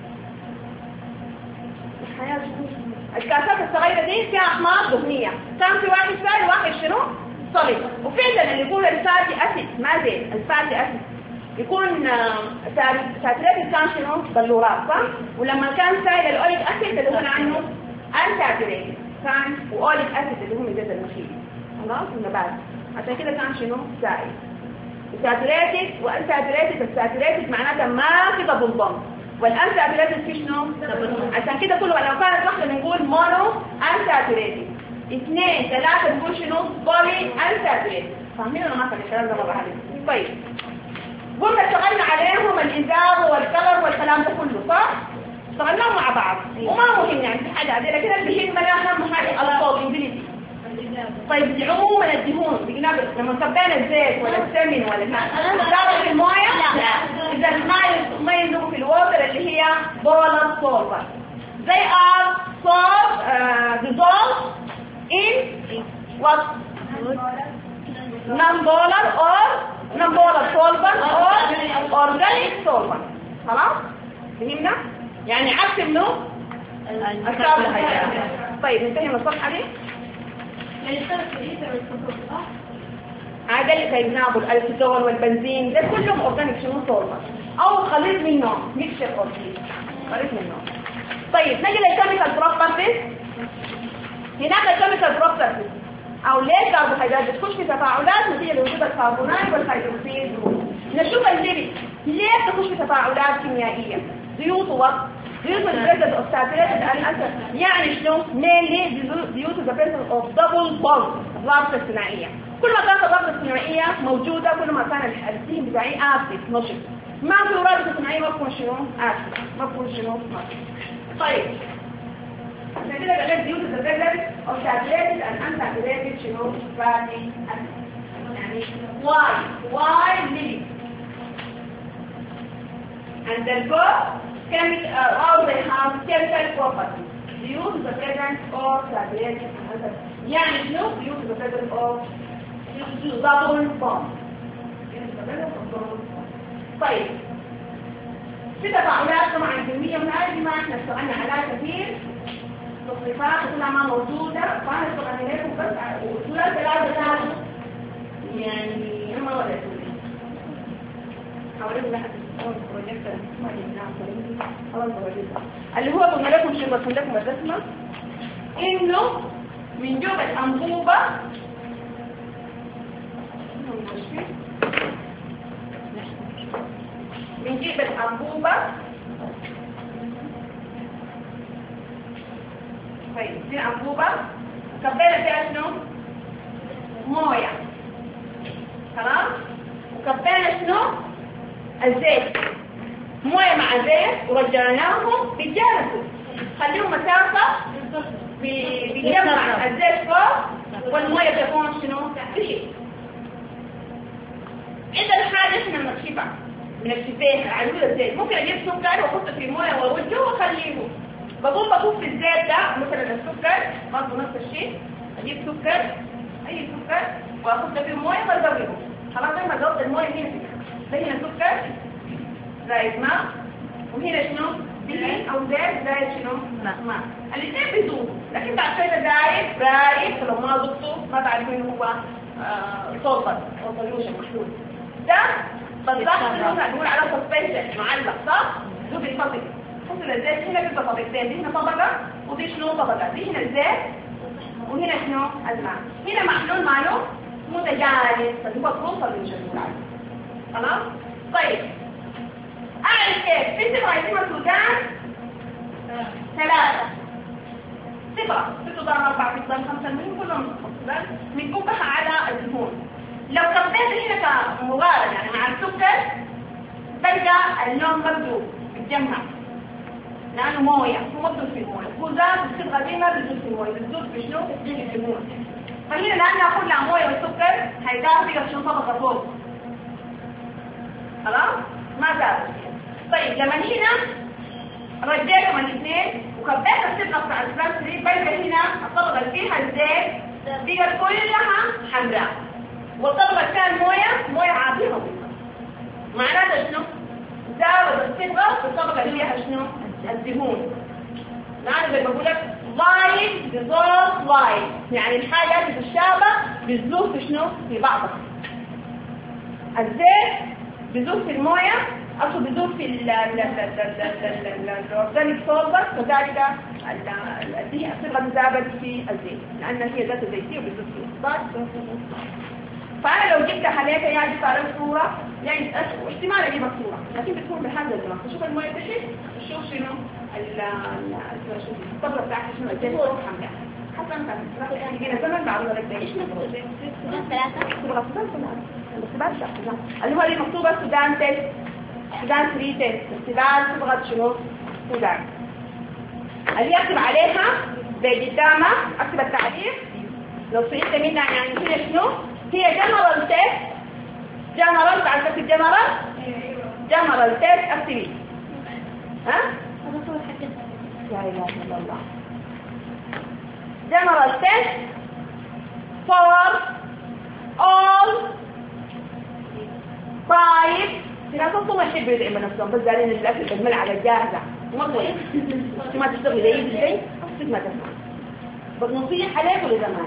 الحياة الكاسات الصغيرة دي فيها أحماض دهنية كان في واحد سائل وواحد شنو؟ صلب وفعلا اللي يقول الفاتي أسيد ما زين الفاتي أسيد يكون ساتريتد كان شنو؟ بلورات صح؟ ولما كان سائل الأوليك أسيد اللي هو عنه أنساتريتد كان وأوليك أسيد اللي هو من زيت النخيل خلاص النبات عشان كده كان شنو؟ سائل ساتوريتد وانساتوريتد الساتوريتد معناتها ما في دبل بوند والانساتوريتد في شنو عشان كده كله لو كانت واحده بنقول مونو انساتوريتد اثنين ثلاثه نقول شنو بولي انساتوريتد فاهمين ولا ما فاهمين الكلام ده مره عليكم طيب قلنا اشتغلنا عليهم الازار والكلر والكلام ده كله صح اشتغلناهم مع بعض وما مهم يعني في حاجه عاديه لكن اللي يهمنا اهم حاجه الفوبيبيليتي طيب عموما الدهون بجناب لما صبينا الزيت ولا السمن ولا الزيت في المويه لا اذا الماء ما يندوب في الوتر اللي هي بولر سولفر they are solved uh, dissolved in what non-polar or non-polar solvent or organic solvent خلاص فهمنا يعني عكس منه الصابون طيب ننتهي من الصفحه دي هذا اللي سيجنابه الالكترون والبنزين ده كلهم اورجانيك شنو صورة او خليط منهم ميكشر اورجانيك خليط منهم طيب نجي للكيميكال بروبرتيز هناك الكيميكال بروبرتيز او ليه الكربوهيدرات بتخش في تفاعلات نتيجه لوجود الكربونات والهيدروكسيد نشوف الليبيد ليه بتخش في تفاعلات كيميائيه زيوت ووقت زيوت البريزنت اوف ساتوريتد الاسد يعني شنو مينلي زيوت البريزنت اوف دبل بوند الرابطه الثنائيه كل ما كانت الرابطه الثنائيه موجوده كل ما كان الدهن بتاعي اسيد نشط ما في رابطه ثنائيه ما بكون شنو اسيد ما بكون شنو نشط طيب عشان كده بقى زيوت البريزنت اوف ساتوريتد and unsaturated شنو fatty acid يعني why why lipid and therefore chemical uh, all they have chemical properties due to the presence of saturated يعني شنو due to the presence of دبل بوند طيب في تفاعلات طبعا كمية من هذه ما احنا اشتغلنا عليها كثير تصريفات كلها ما موجودة فانا اشتغلنا لكم بس وثلاث ثلاثة ثلاثة يعني انا ما وريتوني حوالين لحد البروجيكتور ما جبناه خلاص بوريكم اللي هو قلنا لكم شو رسم لكم الرسمة انه من جوب الانبوبة بنجيب الأنبوبة طيب دي الأنبوبة كبينا فيها شنو؟ موية خلاص؟ وكبينا شنو؟ الزيت موية مع زيت ورجعناهم بيتجانسوا خليهم مسافة بي- بيجمع الزيت فوق والموية تكون شنو؟ تحت إذا الحاجة احنا نكشفها منكشفيها عجول الزيت ممكن اجيب سكر واحطه في مويه واوجهه واخليه بقوم بكون في الزيت ده مثلا السكر برضه نفس الشيء اجيب سكر اي سكر واحطه في مويه وازوده خلاص زي ما زودت المويه هنا ده هنا سكر زائد ماء وهنا شنو؟ دهن او زيت زائد شنو؟ ماء الاثنين بيذوبوا لكن بعد شويه دايب رايب فلو ما ضبطوا ما تعرفين هو صوبر او سوليوشن محلول ده بالضبط مثلا نقول على سسبنشن معلق صح؟ ذو بينفصل حسن الزيت هنا بيبقى طبقتين دي هنا طبقة ودي شنو طبقة دي هنا الزيت وهنا شنو الماء هنا محلول ماله متجانس فهو بروفر من شنو خلاص؟ طيب أعرف كيف في صفر عايزين السودان ثلاثة صفر ست ضرب أربعة ست ضرب خمسة من كلهم السودان بنكبها على الدهون لو كبيت هنا كمغارة يعني مع السكر تلقى اللون برضه بيتجمع لأنه موية هو مبدو في الموية هو ذات الصبغة دي ما بتدوب في الموية بتدوب في شنو؟ في الدهون فهنا لأنها كلها موية والسكر هيدار فيها شنو طبقة فوق خلاص؟ ما زادت طيب لما هنا رجعتهم الاثنين وكبيت الصبغة بتاع الفرنسي بلقى هنا الطبقة اللي فيها الزيت بقت كلها حمراء والطبقة الثانية موية موية عادية معناتها شنو؟ زود الصبغة في الطبقة اللي فيها شنو؟ الدهون يعني زي ما بقول لك لايت بيزول لايت يعني الحاجة اللي تتشابه بتذوب في شنو؟ في بعضها الزيت بيذوب في الموية أصله بيذوب في الأورجانيك سولفر كذلك الصبغة ذابت في الزيت لأن هي ذات زيتية وبيذوب في فأنا لو جبت حالاتها يعني صارت صورة يعني احتمال أجيب الصورة لكن بتكون بهذا الزمان تشوف الموية تحت تشوف شنو الطبلة بتاعتها شنو الزيت فوق حمراء حتى انت يجينا زمن بعد ذلك ده ايش ثلاثة صبغة السودان كلها بس بعد اللي هو اللي مكتوبة السودان تيست السودان 3 تيست السودان صبغة شنو السودان اللي اكتب عليها بقدامها اكتب التعريف لو صحيت منها يعني هنا شنو هي جنرال تيست جنرال تعرف تكتب جنرال جنرال تيست اكتبي ها هذا صور حق لا اله الا الله general test for all five في ناس اصلا ما يحبوا يدعموا نفسهم بس دارين الاكل بالملعقه على الجاهزه مرة ما تشتغلي زي زي اصلا ما تسمع بس نصيحه عليك ولزمان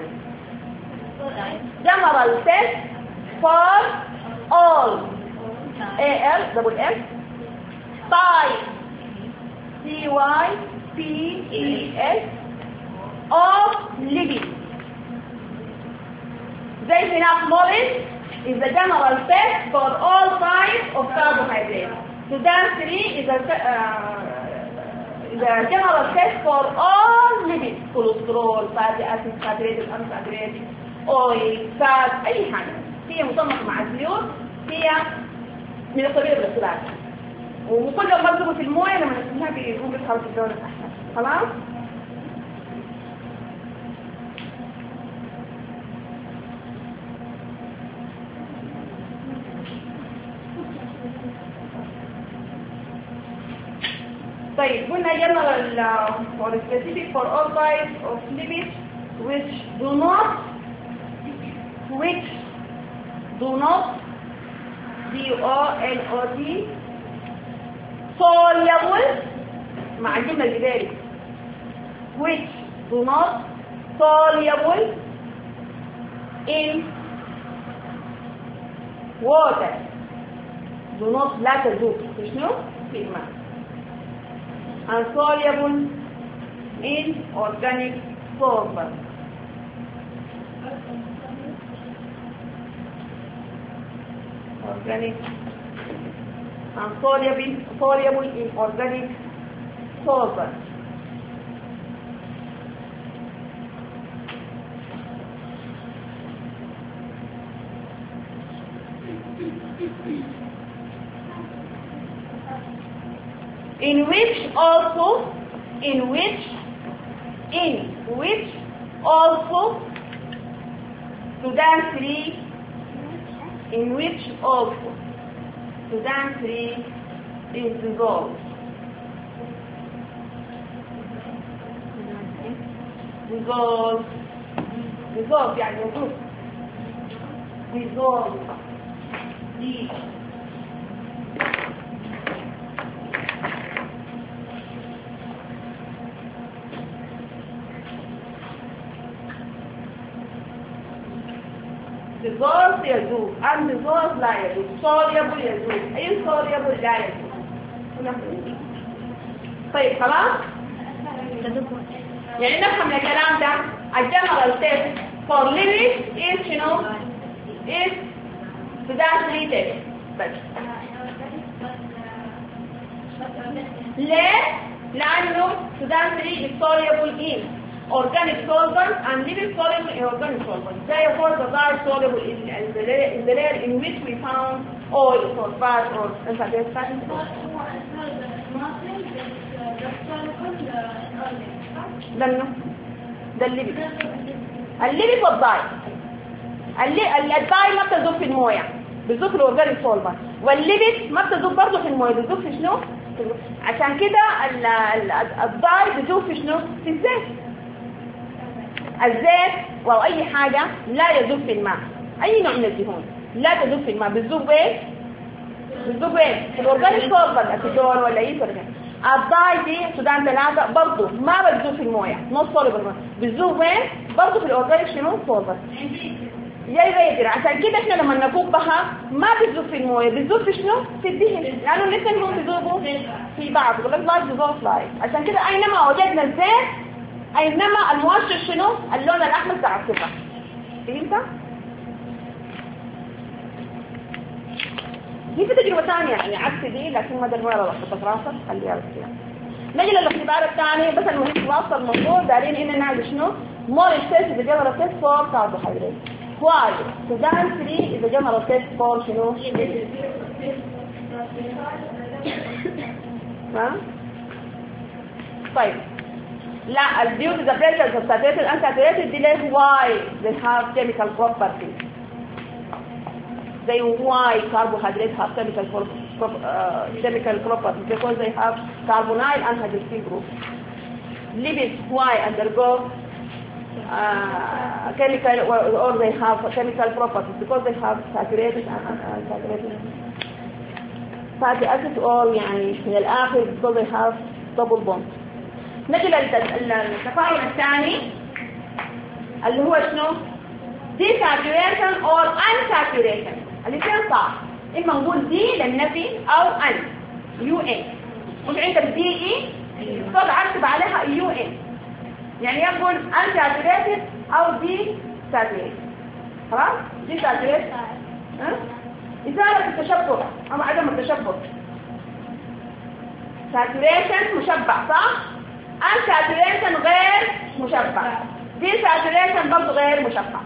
general test for all A L double L type C Y P E S of living. They enough knowledge is the general test for all types of carbohydrates. Sudan 3 is a, uh, is a general test for all lipids, cholesterol, fatty acids, saturated, unsaturated, oil, fat, أي حاجة. هي مصنفة مع الزيوت هي من الطبيعة بالاختلاف. وكل ما بيضربوا في المويه لما نسميها بيقوم بيظهر في اللون الأحمر. خلاص؟ طيب قلنا general uh, or specific for all types of lipids which do not which do not D O N O T soluble مع الجملة الجداري which do not soluble in water do not لا تذوب في شنو؟ في الماء insoluble in organic solvent organic insoluble soluble in organic solvent in which also in which in which also Sudan 3 in which also Sudan 3 is dissolved dissolved dissolved يعني يذوب dissolved دي dissolved يذوب undissolved لا يذوب soluble يذوب insoluble لا يذوب طيب خلاص يعني نفهم الكلام ده الجنرال تيست for living is you know is Sudan three test بس ليه؟ لأنه Sudan 3 is soluble in organic solvent and living soluble in organic solvent. Therefore, the large soluble in, in, the layer, in the layer in which we found oil or fat or unsuccessful fat. ده منه ده الليبي الليبي والضاي اللي- ال- الضاي ما بتذوب في المويه بتذوب في الاورجانيك سولفنت والليبيد ما بتذوب برضه في المويه بتذوب في شنو في ال- عشان كده ال- ال- الضاي بتذوب في شنو في الزيت الزيت او اي حاجه لا يذوب في الماء اي نوع من الدهون لا تذوب في الماء بتذوب ايه بتذوب ايه في الاورجانيك سولفنت اسيتون ولا اي سولفنت الضاي دي سودان ثلاثة برضه ما بتذوب في المويه نص سولفنت بتذوب ايه برضه في الاورجانيك شنو سولفنت يا غير عشان كده احنا لما نكبها ما بتذوب في المويه بتذوب في شنو في الدهن لانه الاثنين هم بيذوبوا في بعض يقول لك لايك ديزولف لايك عشان كده اينما وجدنا الزيت اينما المؤشر شنو اللون الاحمر بتاع الصفه فهمت دي في تجربه ثانيه يعني عكس دي لكن ما دلوقتي لو حطيت راسك خليها بس كده نجي للاختبار الثاني بس المهم في وسط الموضوع دارين ان نعمل شنو more expensive the general test for carbohydrates why Sudan 3 is a general test for شنو ها طيب لا الديو the pressure of saturated and saturated دي ليه why they have chemical properties they why carbohydrates have chemical pro- pro- uh, chemical properties because they have carbonyl and hydroxyl group lipids why undergo uh, chemical or, or they have chemical properties because they have saturated and and- and saturated fatty acids or يعني من الآخر because they have double bond نجي للت- للتفاعل الثاني اللي هو شنو desaturation or unsaturation الاثنين صح اما نقول دي للنفي او ان يو ان مش عندك دي اي طبعا اكتب عليها يو ان يعني يقول unsaturated او دي saturated خلاص دي saturated ها إزالة التشبع أو عدم التشبع saturation مشبع صح؟ unsaturation غير مشبع دي saturation برضه غير مشبع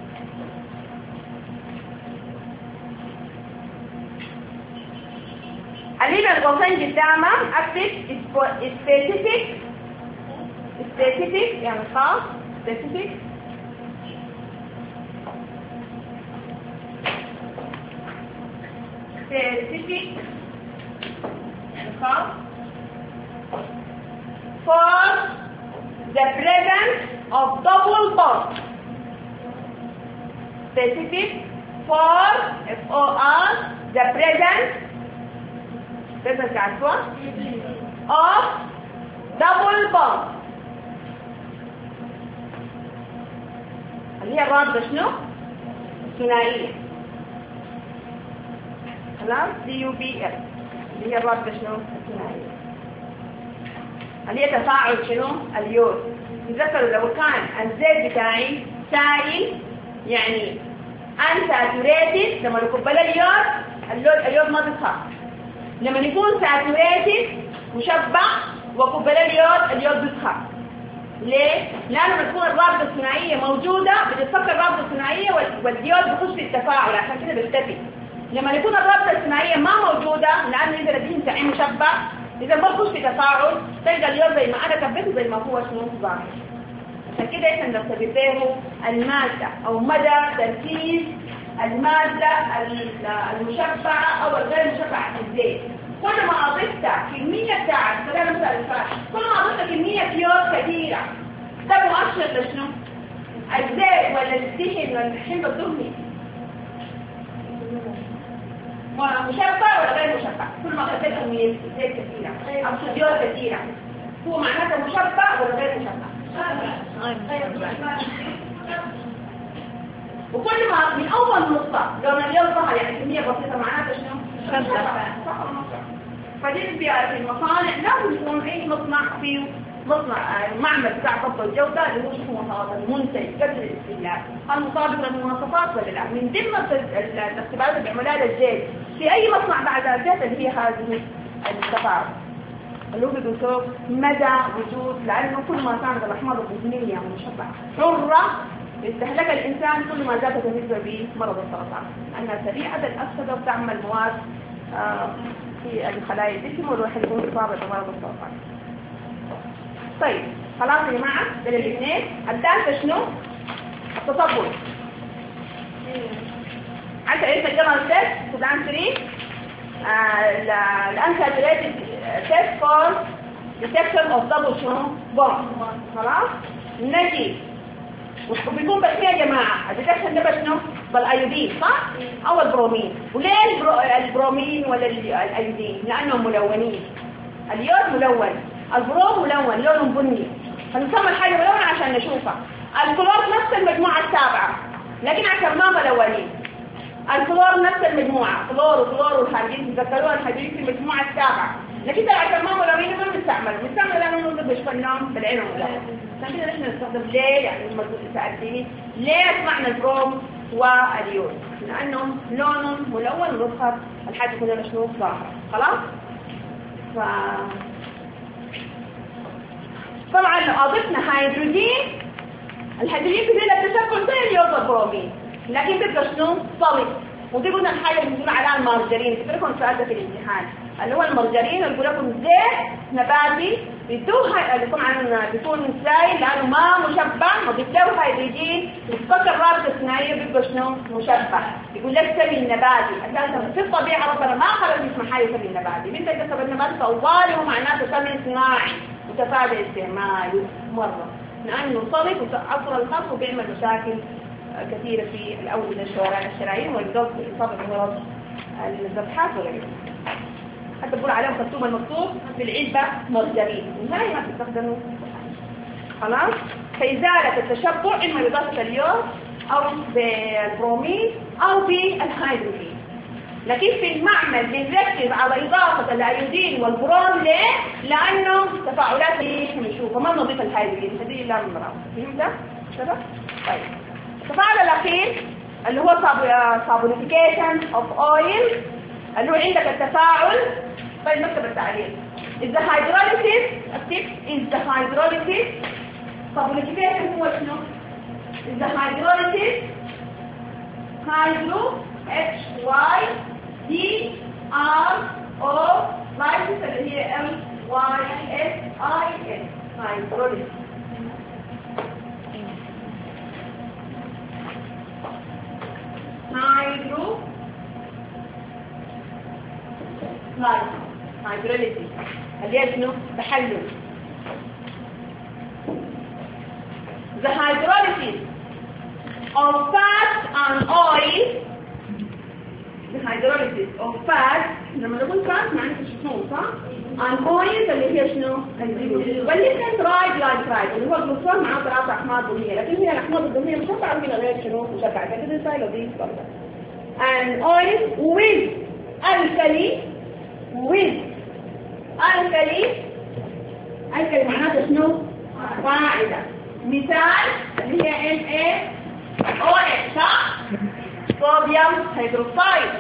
اللي بين قوسين قدامه اكتب specific specific يعني خاص specific specific يعني خاص for the presence of double bond specific for F O R the present present تعرفوها of double bond اللي هي الرابطة شنو؟ ثنائية خلاص دي يو بي اف اللي هي الرابطة شنو؟ الثنائية اللي هي تفاعل شنو؟ اليود تذكروا لو كان الزيت بتاعي سائل يعني unsaturated لما نكب اليود اللود اليود ما بيظهر لما يكون saturated مشبع وكب اليود اليود بيظهر ليه؟ لأنه بتكون الرابطة الثنائية موجودة بتتفك الرابطة الثنائية وال- والديود بيخش في التفاعل عشان كده بيختفي لما يكون الرابطة الثنائية ما موجودة لأنه إذا الدين سعيد مشبع إذا ما بيخش في تفاعل تلقى اليود زي ما أنا كبته زي ما هو شنو ظاهر عشان كده احنا نختبر به المادة أو مدى تركيز المادة ال- المشبعة أو الغير مشبعة في الزيت كل ما أضفت كمية بتاعت خلينا مثلا الفرق كل ما أضفت كمية يود كثيرة ده مؤشر لشنو؟ الزيت ولا الدهن ولا الحمض الدهني مشبع ولا غير مشبع كل ما أضفت كمية زيت كثيرة أو يود كثيرة هو معناته مشبع ولا غير مشبع؟ وكل ما من اول نقطة لو من اليوم ظهر يعني كمية بسيطة معناته شنو؟ خمسة. صح ولا صح؟ فدي في في المصانع لازم يكون اي مصنع فيه مصنع آه، معمل بتاع ضبط الجودة اللي هو شو مواصفات المنتج قبل الاستهلاك هل مطابق للمواصفات ولا لا؟ من ضمن الت- ال- الاختبارات اللي بيعملوها للزيت في اي مصنع بعد الزيت اللي هي هذه التفاعل اللي هو بيقول مدى وجود لانه كل ما كانت الاحماض الدهنيه مشبعه حره استهلك الانسان كل ما زادت النسبه بمرض السرطان لانها سريعه الاكسده وتعمل مواد آه، في الخلايا الجسم والواحد يكون اصابه بمرض السرطان طيب خلاص يا جماعه ده الاثنين الثالثه شنو؟ التطبل عارفه ايه الجمل تيست سودان 3 الانساتوريتد تيست فور ديتكشن اوف دبل شنو بوند خلاص نجي وبيكون بس يا جماعه الديتكشن ده بشنو بالايودين صح او البرومين وليه البرو... البرومين ولا ال- الايودين لانهم ملونين اليود ملون البروم ملون لونه بني فنسمى الحاجه ملونه عشان نشوفها الكلور نفس المجموعه السابعه لكن عشان ما ملونين الكلور نفس المجموعة كلور وكلور والهيدروجين تذكروا الهيدروجين في المجموعة السابعة لكن ده عشان ما ملونين ما بنستعمل بنستعمل لأنه ننظر بشفنهم بالعين والله عشان كده نحن نستخدم ليه يعني الموضوع سألتني ليه اسمعنا البروم واليود لأنهم لونهم ملون ويظهر الحاجة كلها شنو ظاهرة خلاص ف... طبعا لو أضفنا هيدروجين الهيدروجين في ذيل التشكل زي اليود والبرومين لكن تبقى شنو صلب ودي قلنا الحاجه اللي بنقول عليها المارجرين تفكركم السؤال ده في الامتحان اللي هو المارجرين اللي بيقول لكم زيت نباتي بدون بيكون عن بيكون سائل لانه ما مشبع وضيف له هيدروجين بتفكر الرابطه الثنائيه بيبقى شنو مشبع يقول لك سمي النباتي اساسا في الطبيعه ربنا ما خلق اسمه حاجه سمي النباتي انت اذا سمي النباتي طوالي معناته سمي صناعي وتفادى استعماله مره لانه صلب وعصر الخط وبيعمل مشاكل كثيرة في الأوردة الشوارع الشرايين والقصد إصابة بمرض الذبحات وغيره حتى بقول عليهم خرطوم المكتوب في العلبة مرجرين نهاية ما تستخدموا خلاص فإزالة التشبع إما بإضافة اليود أو بالبرومين أو بالهيدروجين لكن في المعمل بنركز على إضافة الأيودين والبرون ليه؟ لأنه تفاعلات اللي احنا بنشوفها ما نضيف الهيدروجين هذه لا من فهمت؟ كده؟ طيب التفاعل الأخير اللي هو صابونيفيكيشن اوف اويل اللي هو عندك التفاعل طيب نكتب التعليق is the hydrolysis التكس is the hydrolysis صابونيفيكيشن هو شنو is the hydrolysis hydro H Y D R O lysis اللي هي M Y S I S hydrolysis hydro لايف hydrolysis اللي هي شنو تحلل the hydrolysis of fat and oil the hydrolysis of fat لما نقول fat معناته شنو صح؟ and oils اللي هي شنو؟ والليثيوم ترايد لايترايد اللي هو الجلوكوز معاه ثلاث احماض دهنيه لكن هي الاحماض الدهنيه مشبعه من غير شنو؟ مشبعه فكده سايلو دي برضه and oil with alkali with alkali alkali معناته شنو؟ قاعده مثال اللي هي NaOH صح؟ صوديوم هيدروكسيد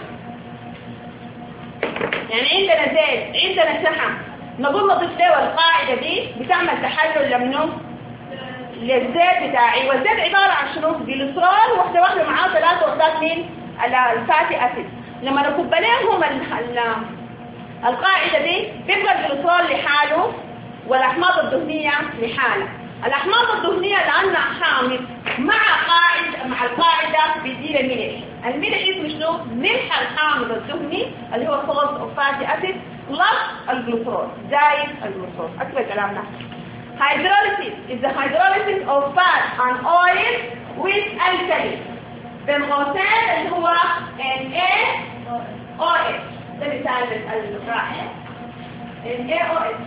يعني عندنا زيت عندنا شحم نقول نضيف له القاعدة دي بتعمل تحلل لمنه للزيت بتاعي والزيت عبارة عن شنو جليسرول واحدة واحدة معاه ثلاثة وحدات من الفاتي أسيد لما نكب لهم القاعدة دي بيبقى الجليسرول لحاله والأحماض الدهنية لحالها الأحماض الدهنية لأنها حامض مع قاعدة مع القاعدة بيدينا ملح الملح اسمه شنو؟ ملح الحامض الدهني اللي هو صوت اوف فاتي اسيد بلس الجلوكوز زائد الجلوكوز اكتب كلامنا hydrolysis is the hydrolysis of fat and oil with alkali بين قوسين اللي هو NaOH ده مثال الرائع NaOH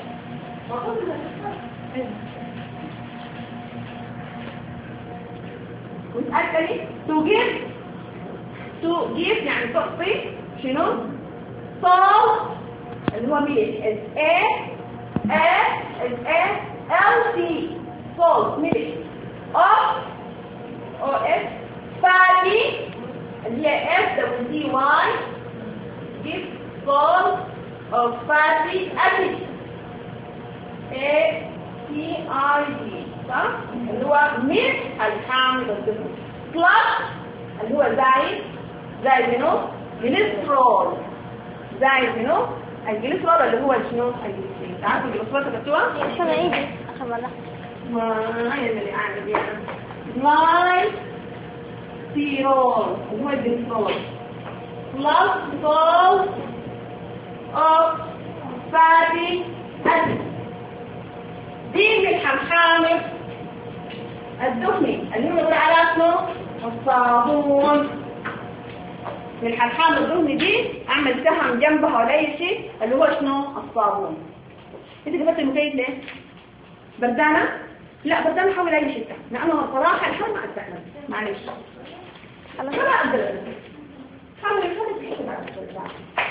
وتأكدي to give to give يعني تعطي شنو salt اللي هو ملح ال A A ال A L T salt ملح of O S fatty اللي هي F W T Y give salt of fatty acid A T I D صح اللي هو ملح الحامض الدهني plus اللي هو زايد زايد منو جليسرول زايد منو الجليسرول اللي هو شنو الجليسرول تعرفوا الجليسرول كتبتوها عشان عيدي آخر مرة ما هي اللي عامل يعني لاي سيرول اللي هو الجليسرول plus salt of fatty acid دي ملح الحامض الدهني اللي هو يقول على اسمه الصابون ملح الحامض الدهني دي اعمل سهم جنبها ولا اي شيء اللي هو شنو الصابون انت قفلت المكيف ليه بردانه لا بردانه حول اي شيء لانه صراحه الحر ما استحمل معلش خلاص ما اقدر حاول خليك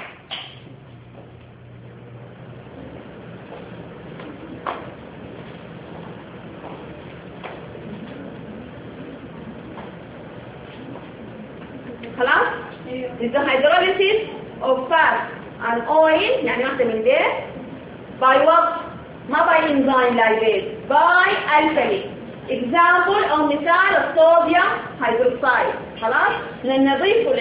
خلاص is the hydrolysis of fat and oil يعني واحدة من دي by what ما by enzyme lipase by alkali example أو مثال الصوديوم هيدروكسيد خلاص لأن نضيفه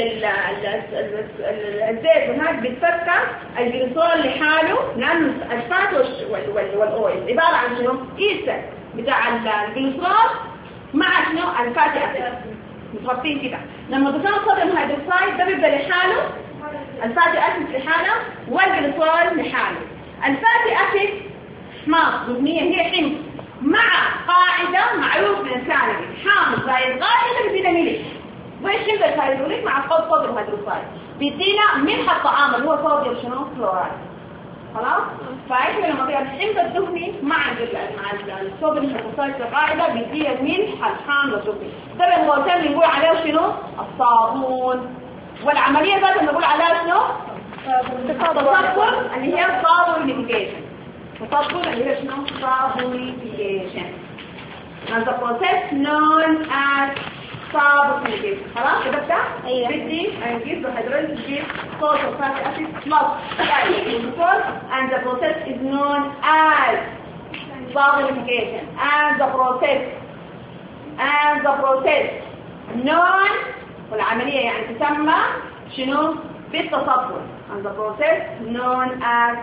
للزيت هناك بتفكر الجليسرول لحاله لأنه الفات والأويل عبارة عن شنو؟ إيستر بتاع الجليسرول مع شنو؟ الفاتي أسيد متغطين كده لما ضفنا الصوديوم هيدروكسيد ده بيبقى لحاله الفاتي اسيد لحاله والجليسرول لحاله الفاتي اسيد حماض دهنيه هي حمض مع قاعده معروف من الكالوري حامض زي القاعده بيدينا ملح وايش حمض الهيدروليك مع الصود صوديوم هيدروكسيد بيدينا ملح الطعام اللي هو صوديوم شنو كلورايد خلاص فاحنا لما بيبقى الحمض الدهني مع مع الصوديوم هيدروكسيد القاعده بيدينا ملح الحامض الدهني ده بالموتين بنقول عليه شنو الصابون والعمليه ذات بنقول عليها شنو تصفر اللي هي صابونيفيكيشن تصفر اللي هي شنو صابونيفيكيشن and the process known as صابونيفيكيشن خلاص كتبت أيوة. بدي نجيب الهيدروجين نجيب salt of fatty acid plus glycol and the process is known as saponification and the process and the process known والعملية يعني تسمى شنو بالتصفر and the process known as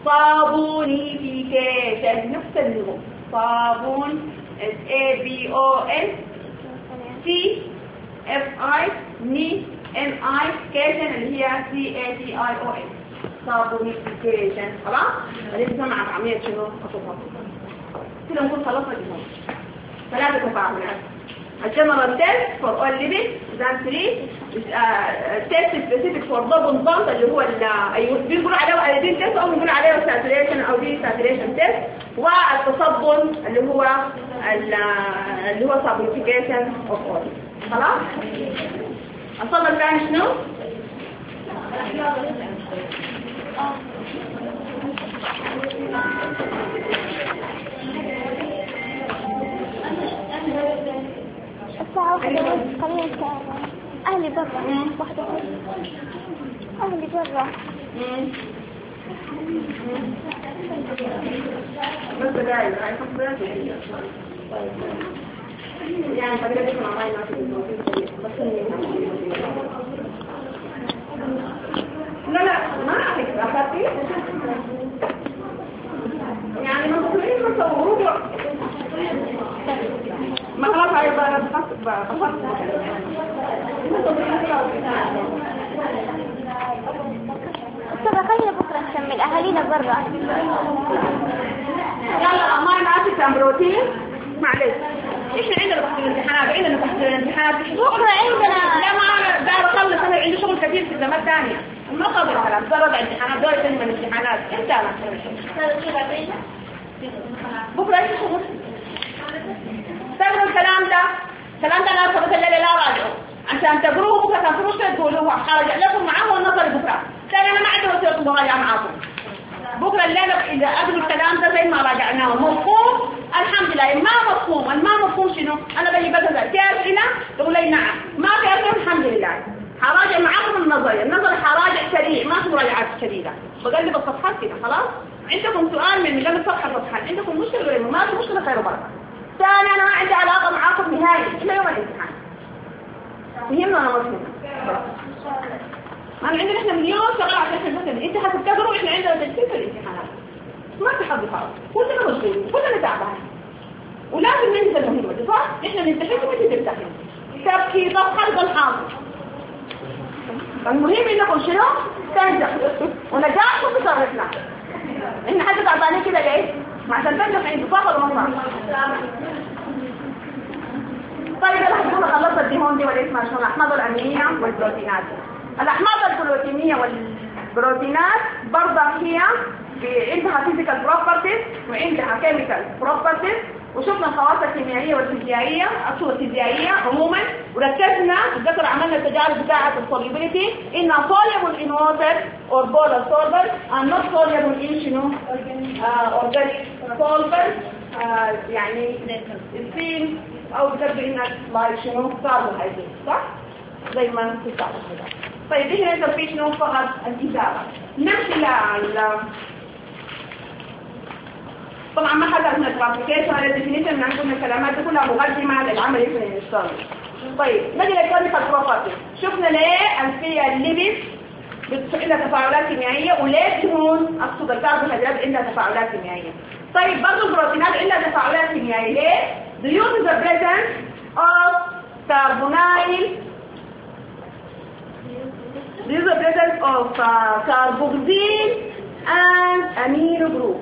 صابونيفيكيشن نفس اللغة صابون S A B O N C F I ني M I كيشن اللي هي C A T I O N صابونيفيكيشن خلاص هذه تسمى عملية شنو التصفر كده نكون خلصنا الجمهور ثلاثة تفاعلات الجنرال تيست فور اول ليبيد سودان 3 تيست سبيسيفيك فور دوبل بوند اللي هو ال- ايوه بيقولوا عليه ايودين تيست او بيقولوا عليه ساتوريشن او دي ساتوريشن تيست والتصبن اللي هو ال- اللي هو سابليفيكيشن اوف اول خلاص الصبر الثاني شنو؟ الساعة واحدة ونص خلينا الساعة أهلي برا واحدة ونص أهلي برا مم. بس دقايق هاي خمس دقايق يعني خلينا نسمع معي ما في بس لا لا ما أعرف أخذتي يعني مصريين ما صوروه ما خلاص هاي بقى بخص السبع خلينا بكرة نكمل أهالينا برا يلا ما نعطي كم بروتين معلش احنا عندنا تحت الامتحانات عندنا تحت الامتحانات بكرة عندنا لا ما انا داير اخلص انا عندي شغل كثير في الزمات ثانية ما قبل الكلام ده ربع امتحانات دول تاني من الامتحانات انت انا بكره ايش شغل تقروا الكلام ده الكلام ده انا صبت الليله لا راجعوا عشان تقروه بكره تقروه شو تقولوه حارجع لكم معاه والنظر بكره تاني انا ما عندي وقت مراجعه معاكم بكره الليله اذا قبلوا الكلام ده زي ما راجعناه مفهوم الحمد لله ما مفهوم الما مفهوم شنو انا بجي بسال في اسئله تقول لي نعم ما في اسئله الحمد لله هراجع معاكم النظري النظري هراجع سريع ما في مراجعات شديده بقلب الصفحات كده خلاص عندكم سؤال من مجال صفحه صفحه عندكم مشكله ولا ما في مشكله خير وبركه ثاني انا ما عندي علاقه معاكم نهائي الا يوم الامتحان فهمنا انا مفهوم ما عندنا احنا مليون شغال عشان احنا بس انت هتفتكروا احنا عندنا تجديد في الامتحانات ما في حد خالص كلنا مشغولين كلنا تعبانين ولازم ننسى المهمة دي صح؟ احنا نمتحن وانت تمتحن تبكي صفحة الحاضر المهم انكم شنو؟ تنجح ونجاحكم بشرفنا احنا حاجة تعبانين كده ليه؟ ما عشان تنجح عند صح ولا ما صح؟ طيب انا هتكون خلصت الدهون دي ولا اسمها شنو الاحماض الامينيه والبروتينات الاحماض البروتينيه والبروتينات برضه هي في عندها فيزيكال بروبرتيز وعندها كيميكال بروبرتيز وشفنا الخواص الكيميائيه والفيزيائيه اصل الفيزيائيه عموما وركزنا ذكر عملنا التجارب بتاعه السوليبيليتي انها soluble in water or polar solvent and not soluble in شنو اورجانيك solvent آه، يعني السين او بتبدو انك لايك شنو كاربوهيدرات صح زي ما انت بتعرف كده طيب هنا انت في شنو فقط الاجابه نمشي لل طبعا ما حدا من الكلاسيفيكيشن ولا الديفينيشن من عندكم الكلمات دي كلها مقدمه للعمل اللي احنا بنشتغله طيب نجي للكيميكال بروبرتي شفنا ليه الفيا الليبيد عندها تفاعلات كيميائيه وليه الدهون اقصد الكربوهيدرات عندها تفاعلات كيميائيه طيب برضه البروتينات عندها تفاعلات كيميائيه ليه؟ due to the presence of carbonyl due to the presence of uh, carboxyl and amino group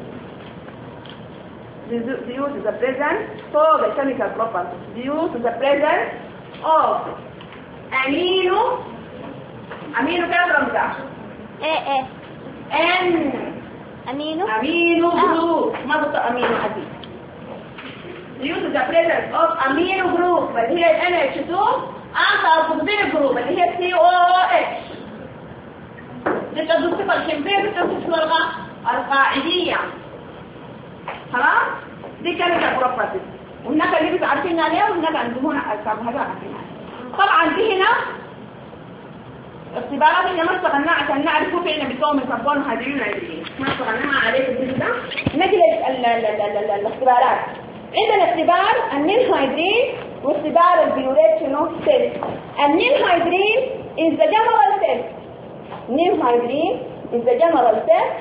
due due to the presence for the chemical properties due to the presence of amino amino كام رمزة ايه ايه N أمينو amino group ما ضد amino حديد due to the presence of amino group اللي هي NH2 and carboxyl group اللي هي COOH دي تدل الصفة الكيميائية بتصف الصفة القاعدية خلاص دي كانت بروبرتيز وهناك اللي بيبقوا عارفين عليها وهناك عندهم الكربوهيدرات عارفين عليها طبعا دي هنا اختبارات اللي ما اشتغلناها عشان نعرف هو فعلا بيكون من كربون وهيدروجين وهيدروجين ما اشتغلناها عليه في الجزء ده نجي للاختبارات عندنا اختبار النيلهايدرين واختبار البيوريت شنو تيست النيلهايدرين is the general test نيلهايدرين is the general test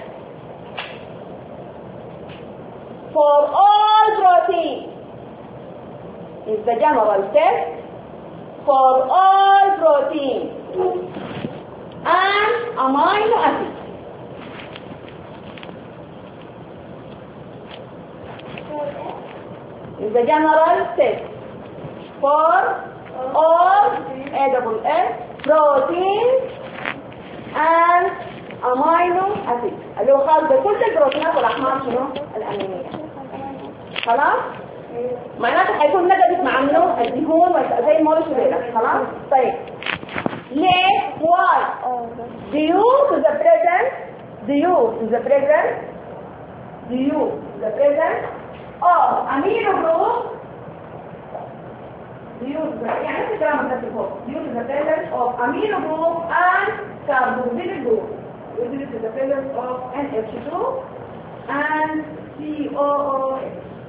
for all protein is the general test for all protein and amino acid is the general test for all A double N proteins and amino acids اللي هو خاص بكل البروتينات والاحماض شنو الامينيه خلاص معناته هيكون نيجاتيف مع منه الدهون وال- زي المولش غيرك خلاص طيب ليه why due to the present due to the present due to the present of amino group due to the يعني نفس الكلام اللي كتبته فوق due to the presence of amino group and carboxylic group due to the presence of NH2 and COOH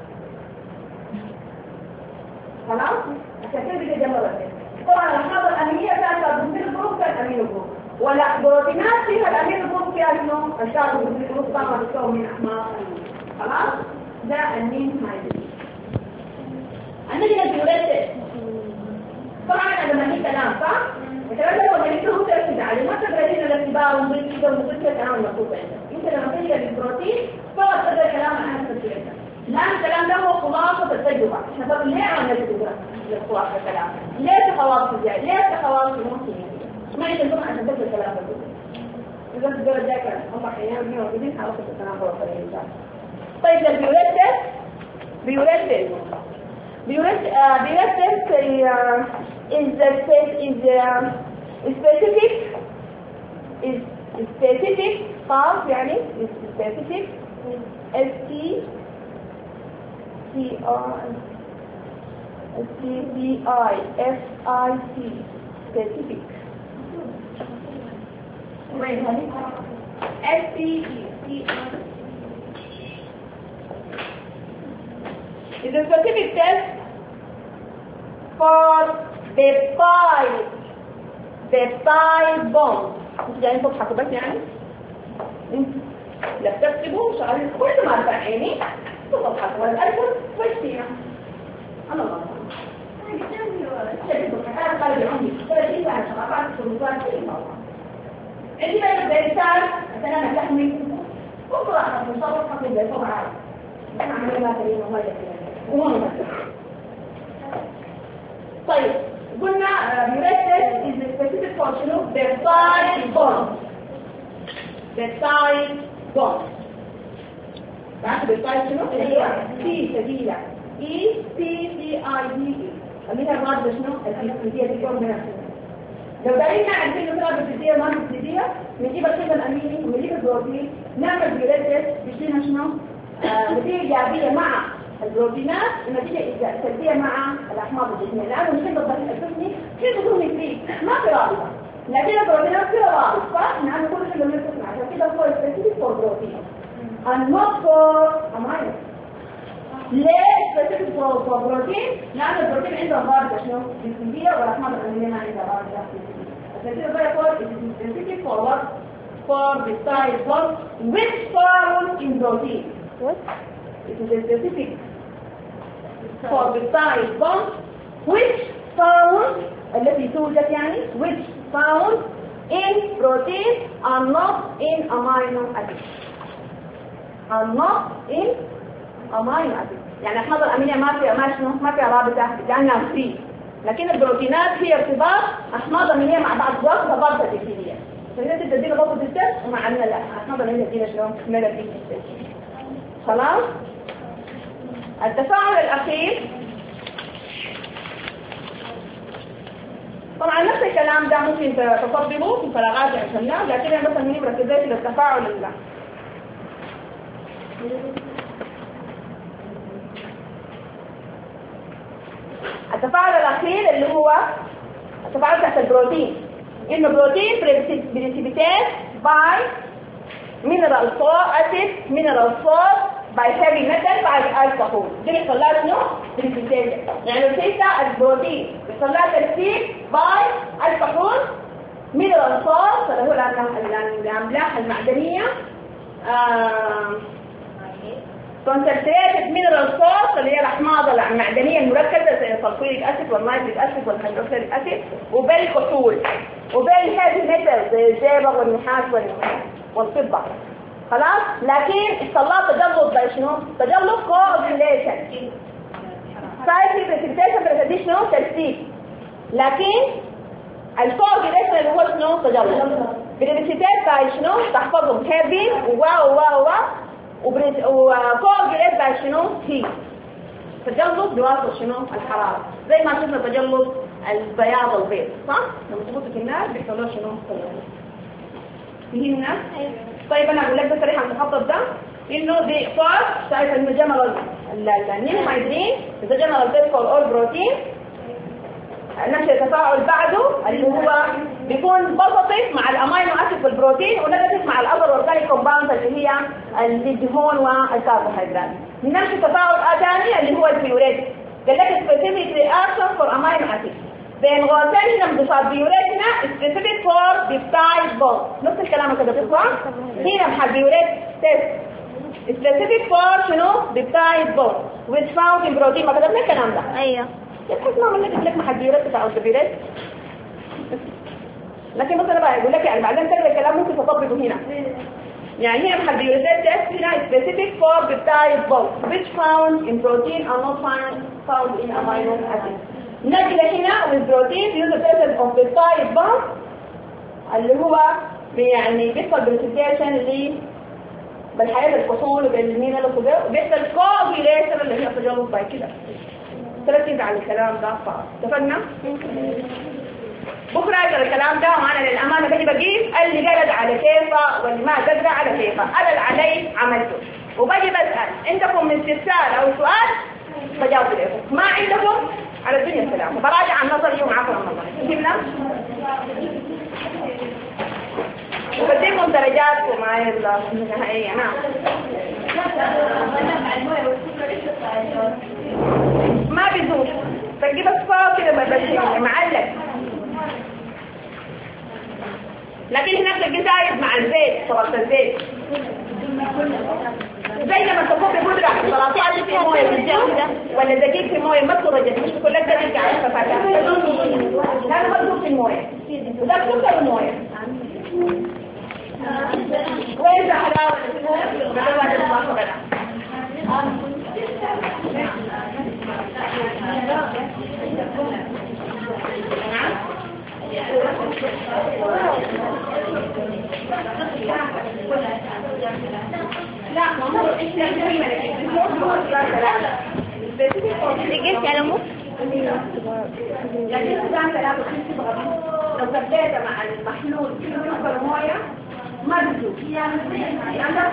خلاص عشان كده بيجي جنب الرسم طبعا الحاضر الامينيه بتاعت الكربوكسيل جروب كانت امينو جروب ولا بروتينات فيها الامينو جروب فيها شنو الكربوكسيل جروب طبعا بتكون من احماض أمينية. خلاص ده المين هايدروجين عندنا البيوريتس طبعا انا لما نيجي كلام صح الكلام ده لما نيجي هو تركز عليه ما تقدرين الاختبار وممكن كده وممكن كده كلام مكتوب عندك يمكن لما تيجي للبروتين فقط تقدر كلام عن هذا الكلام الآن الكلام ده هو خلاصة التجربة احنا طب ليه عملنا التجربة لخلاصة الكلام ليه تخواص ازاي ليه تخواص ممكن ما يجب عشان تبدأ الكلام ده إذا الدور ده كان هم أحيانا بيجوا موجودين حركة الكلام هو إن شاء الله طيب البيوريتس بيوريتس بيوريتس uh, بيوريتس uh, is the space is uh, specific is specific خاص يعني is specific S T C R S T C I F I C specific وين هذه S T C I is a specific test for peptide peptide bond انتوا جايين تضحكوا بس يعني انتوا لا بتكتبوا شغالين كل ما ارفع عيني تضحكوا ولا الكل وش فينا انا الله عندي بقى الدرسات عشان انا لحمي بكره احنا بنصور حق الدرسات معايا احنا عملنا ما تريد والله يا طيب قلنا مركز is the specific function of peptide bond peptide bond بعد peptide شنو؟ اللي هي C ثقيلة E C C I D E اللي هي المادة شنو؟ الفيزيائية تكون منها لو دارين نعمل فيه مثلا بالفيزيائية مادة الفيزيائية نجيب الحمض الأميني ونجيب البروتين نعمل بيوريتس بيصير شنو؟ آه، نتيجة إيجابية مع البروتينات ونتيجة إيجا- سلبية مع الأحماض الجسمية لأنه الحمض الضغط الجسمي في دهون فري ما في رابطة لكن البروتينات في رابط صح؟ نعم كل حاجة من الجسم عشان كده هو specific for protein and not for amino ليه specific for, for protein؟ لأن البروتين عنده رابطة شنو؟ جسمية والأحماض الأمينية ما عندها رابطة جسمية عشان كده بقى يقول it is specific for what? For the size bond which found in protein What? It is a specific for the size bond which found التي توجد يعني which found in protein are not in amino acids are not in amino acids يعني الحمض الأمينية ما فيها ما شنو ما فيها رابطة لأنها فري لكن البروتينات هي ارتباط أحماض أمينية مع بعض ضغط ضغط جسدية فإذا أنت تدينا ضغط الجسم ومع أن لا أحماض أمينية تدينا شنو نيجاتيف خلاص التفاعل الأخير طبعا نفس الكلام ده ممكن تفضلوا في فراغات عشاننا لكن انا بس مني مركزين للتفاعل الله التفاعل الأخير اللي هو التفاعل تحت البروتين إنه بروتين بريسيبيتات باي mineral salt acid mineral salt by heavy metal by alcohol دي بيحصل لها شنو؟ بريسيبيتات يعني الفيتا البروتين بيحصل لها ترسيب باي alcohol mineral salt اللي هو الأملاح- الأملاح المعدنية آه concentrated mineral salts اللي هي الاحماض المعدنيه المركزه زي السلفوريك اسيد والنيتريك اسيد والهيدروكسيد اسيد وبالكحول وبالهيفي ميتال زي الزئبق والنحاس وال- والفضه خلاص لكن الصلاه تجلط ده شنو؟ تجلط كوردينيشن سايكل بريسبتيشن بريسبتيشن شنو ترتيب لكن الكوagulation اللي هو شنو تجلط بريسبتيت باي شنو تحفظهم هيفي واو واو واو وكوagulate باي شنو هي تجلط بيواصل شنو الحرارة زي ما شفنا تجلط البياض البيض صح؟ لما تحطه في النار بيحصل له شنو تجلط فهمنا؟ طيب انا اقول لك بصريحه عن المخطط ده انه دي فاست شايف انه جنرال النيومايدرين اذا جنرال بيسكول اور بروتين نفس التفاعل بعده اللي هو بيكون بوزيتيف مع الامينو اسيد والبروتين ونيجاتيف مع الاذر اورجانيك كومباوندز اللي هي الدهون والكربوهيدرات نفس التفاعل ثاني اللي هو البيوريت قال لك specific reaction for amino acid بين غازين هنا مضيفات بيوريت هنا specific for peptide bond نفس الكلام اللي كده صح؟ هنا محل بيوريت تيست specific for شنو؟ peptide bond which found in protein ما كتبنا الكلام ده ايوه تحس ما عملنا لك محل بيوريت بتاع البيوريت لكن مثلا بقى يقول لك يعني بعدين تقرا الكلام ممكن تطبقه هنا يعني هنا محل بيوريت تيست هنا specific for peptide bond which found in protein are not found found in amino acid نجلة هنا والبروتين use the process of peptide bond اللي هو يعني بيحصل بريسبتيشن ل بالحياة الفصول وبين المينرال وكده وبيحصل كوagulation اللي هي تجلط باي كده تركز على الكلام ده فقط اتفقنا؟ بكره اقرا الكلام ده وانا للامانه بدي بجيب اللي قرد على كيفه واللي ما قدر على كيفه انا اللي علي عملته وبجي بسال عندكم استفسار او سؤال بجاوب لكم ما عندكم على الدنيا السلام براجع عن نظري ومعاكم عن نظري فهمنا؟ وبديكم درجاتكم معايا النهائية نعم ما بيزول تجيب الصفار كده بس معلق لكن هناك تجي زايد مع الزيت سلطة الزيت زي لما تكون ببودرة سلطات في موية في الجو ولا دقيق في موية ما تخرج مش كل ده ترجع على الفاتحة لا مضروب في الموية وده بسكر الموية وين حلاوة لا ما هو ايش جبت على مخ لكن السودان ثلاثة خمسة بغرب لو بديت مع المحلول في موية ما بتزول يعني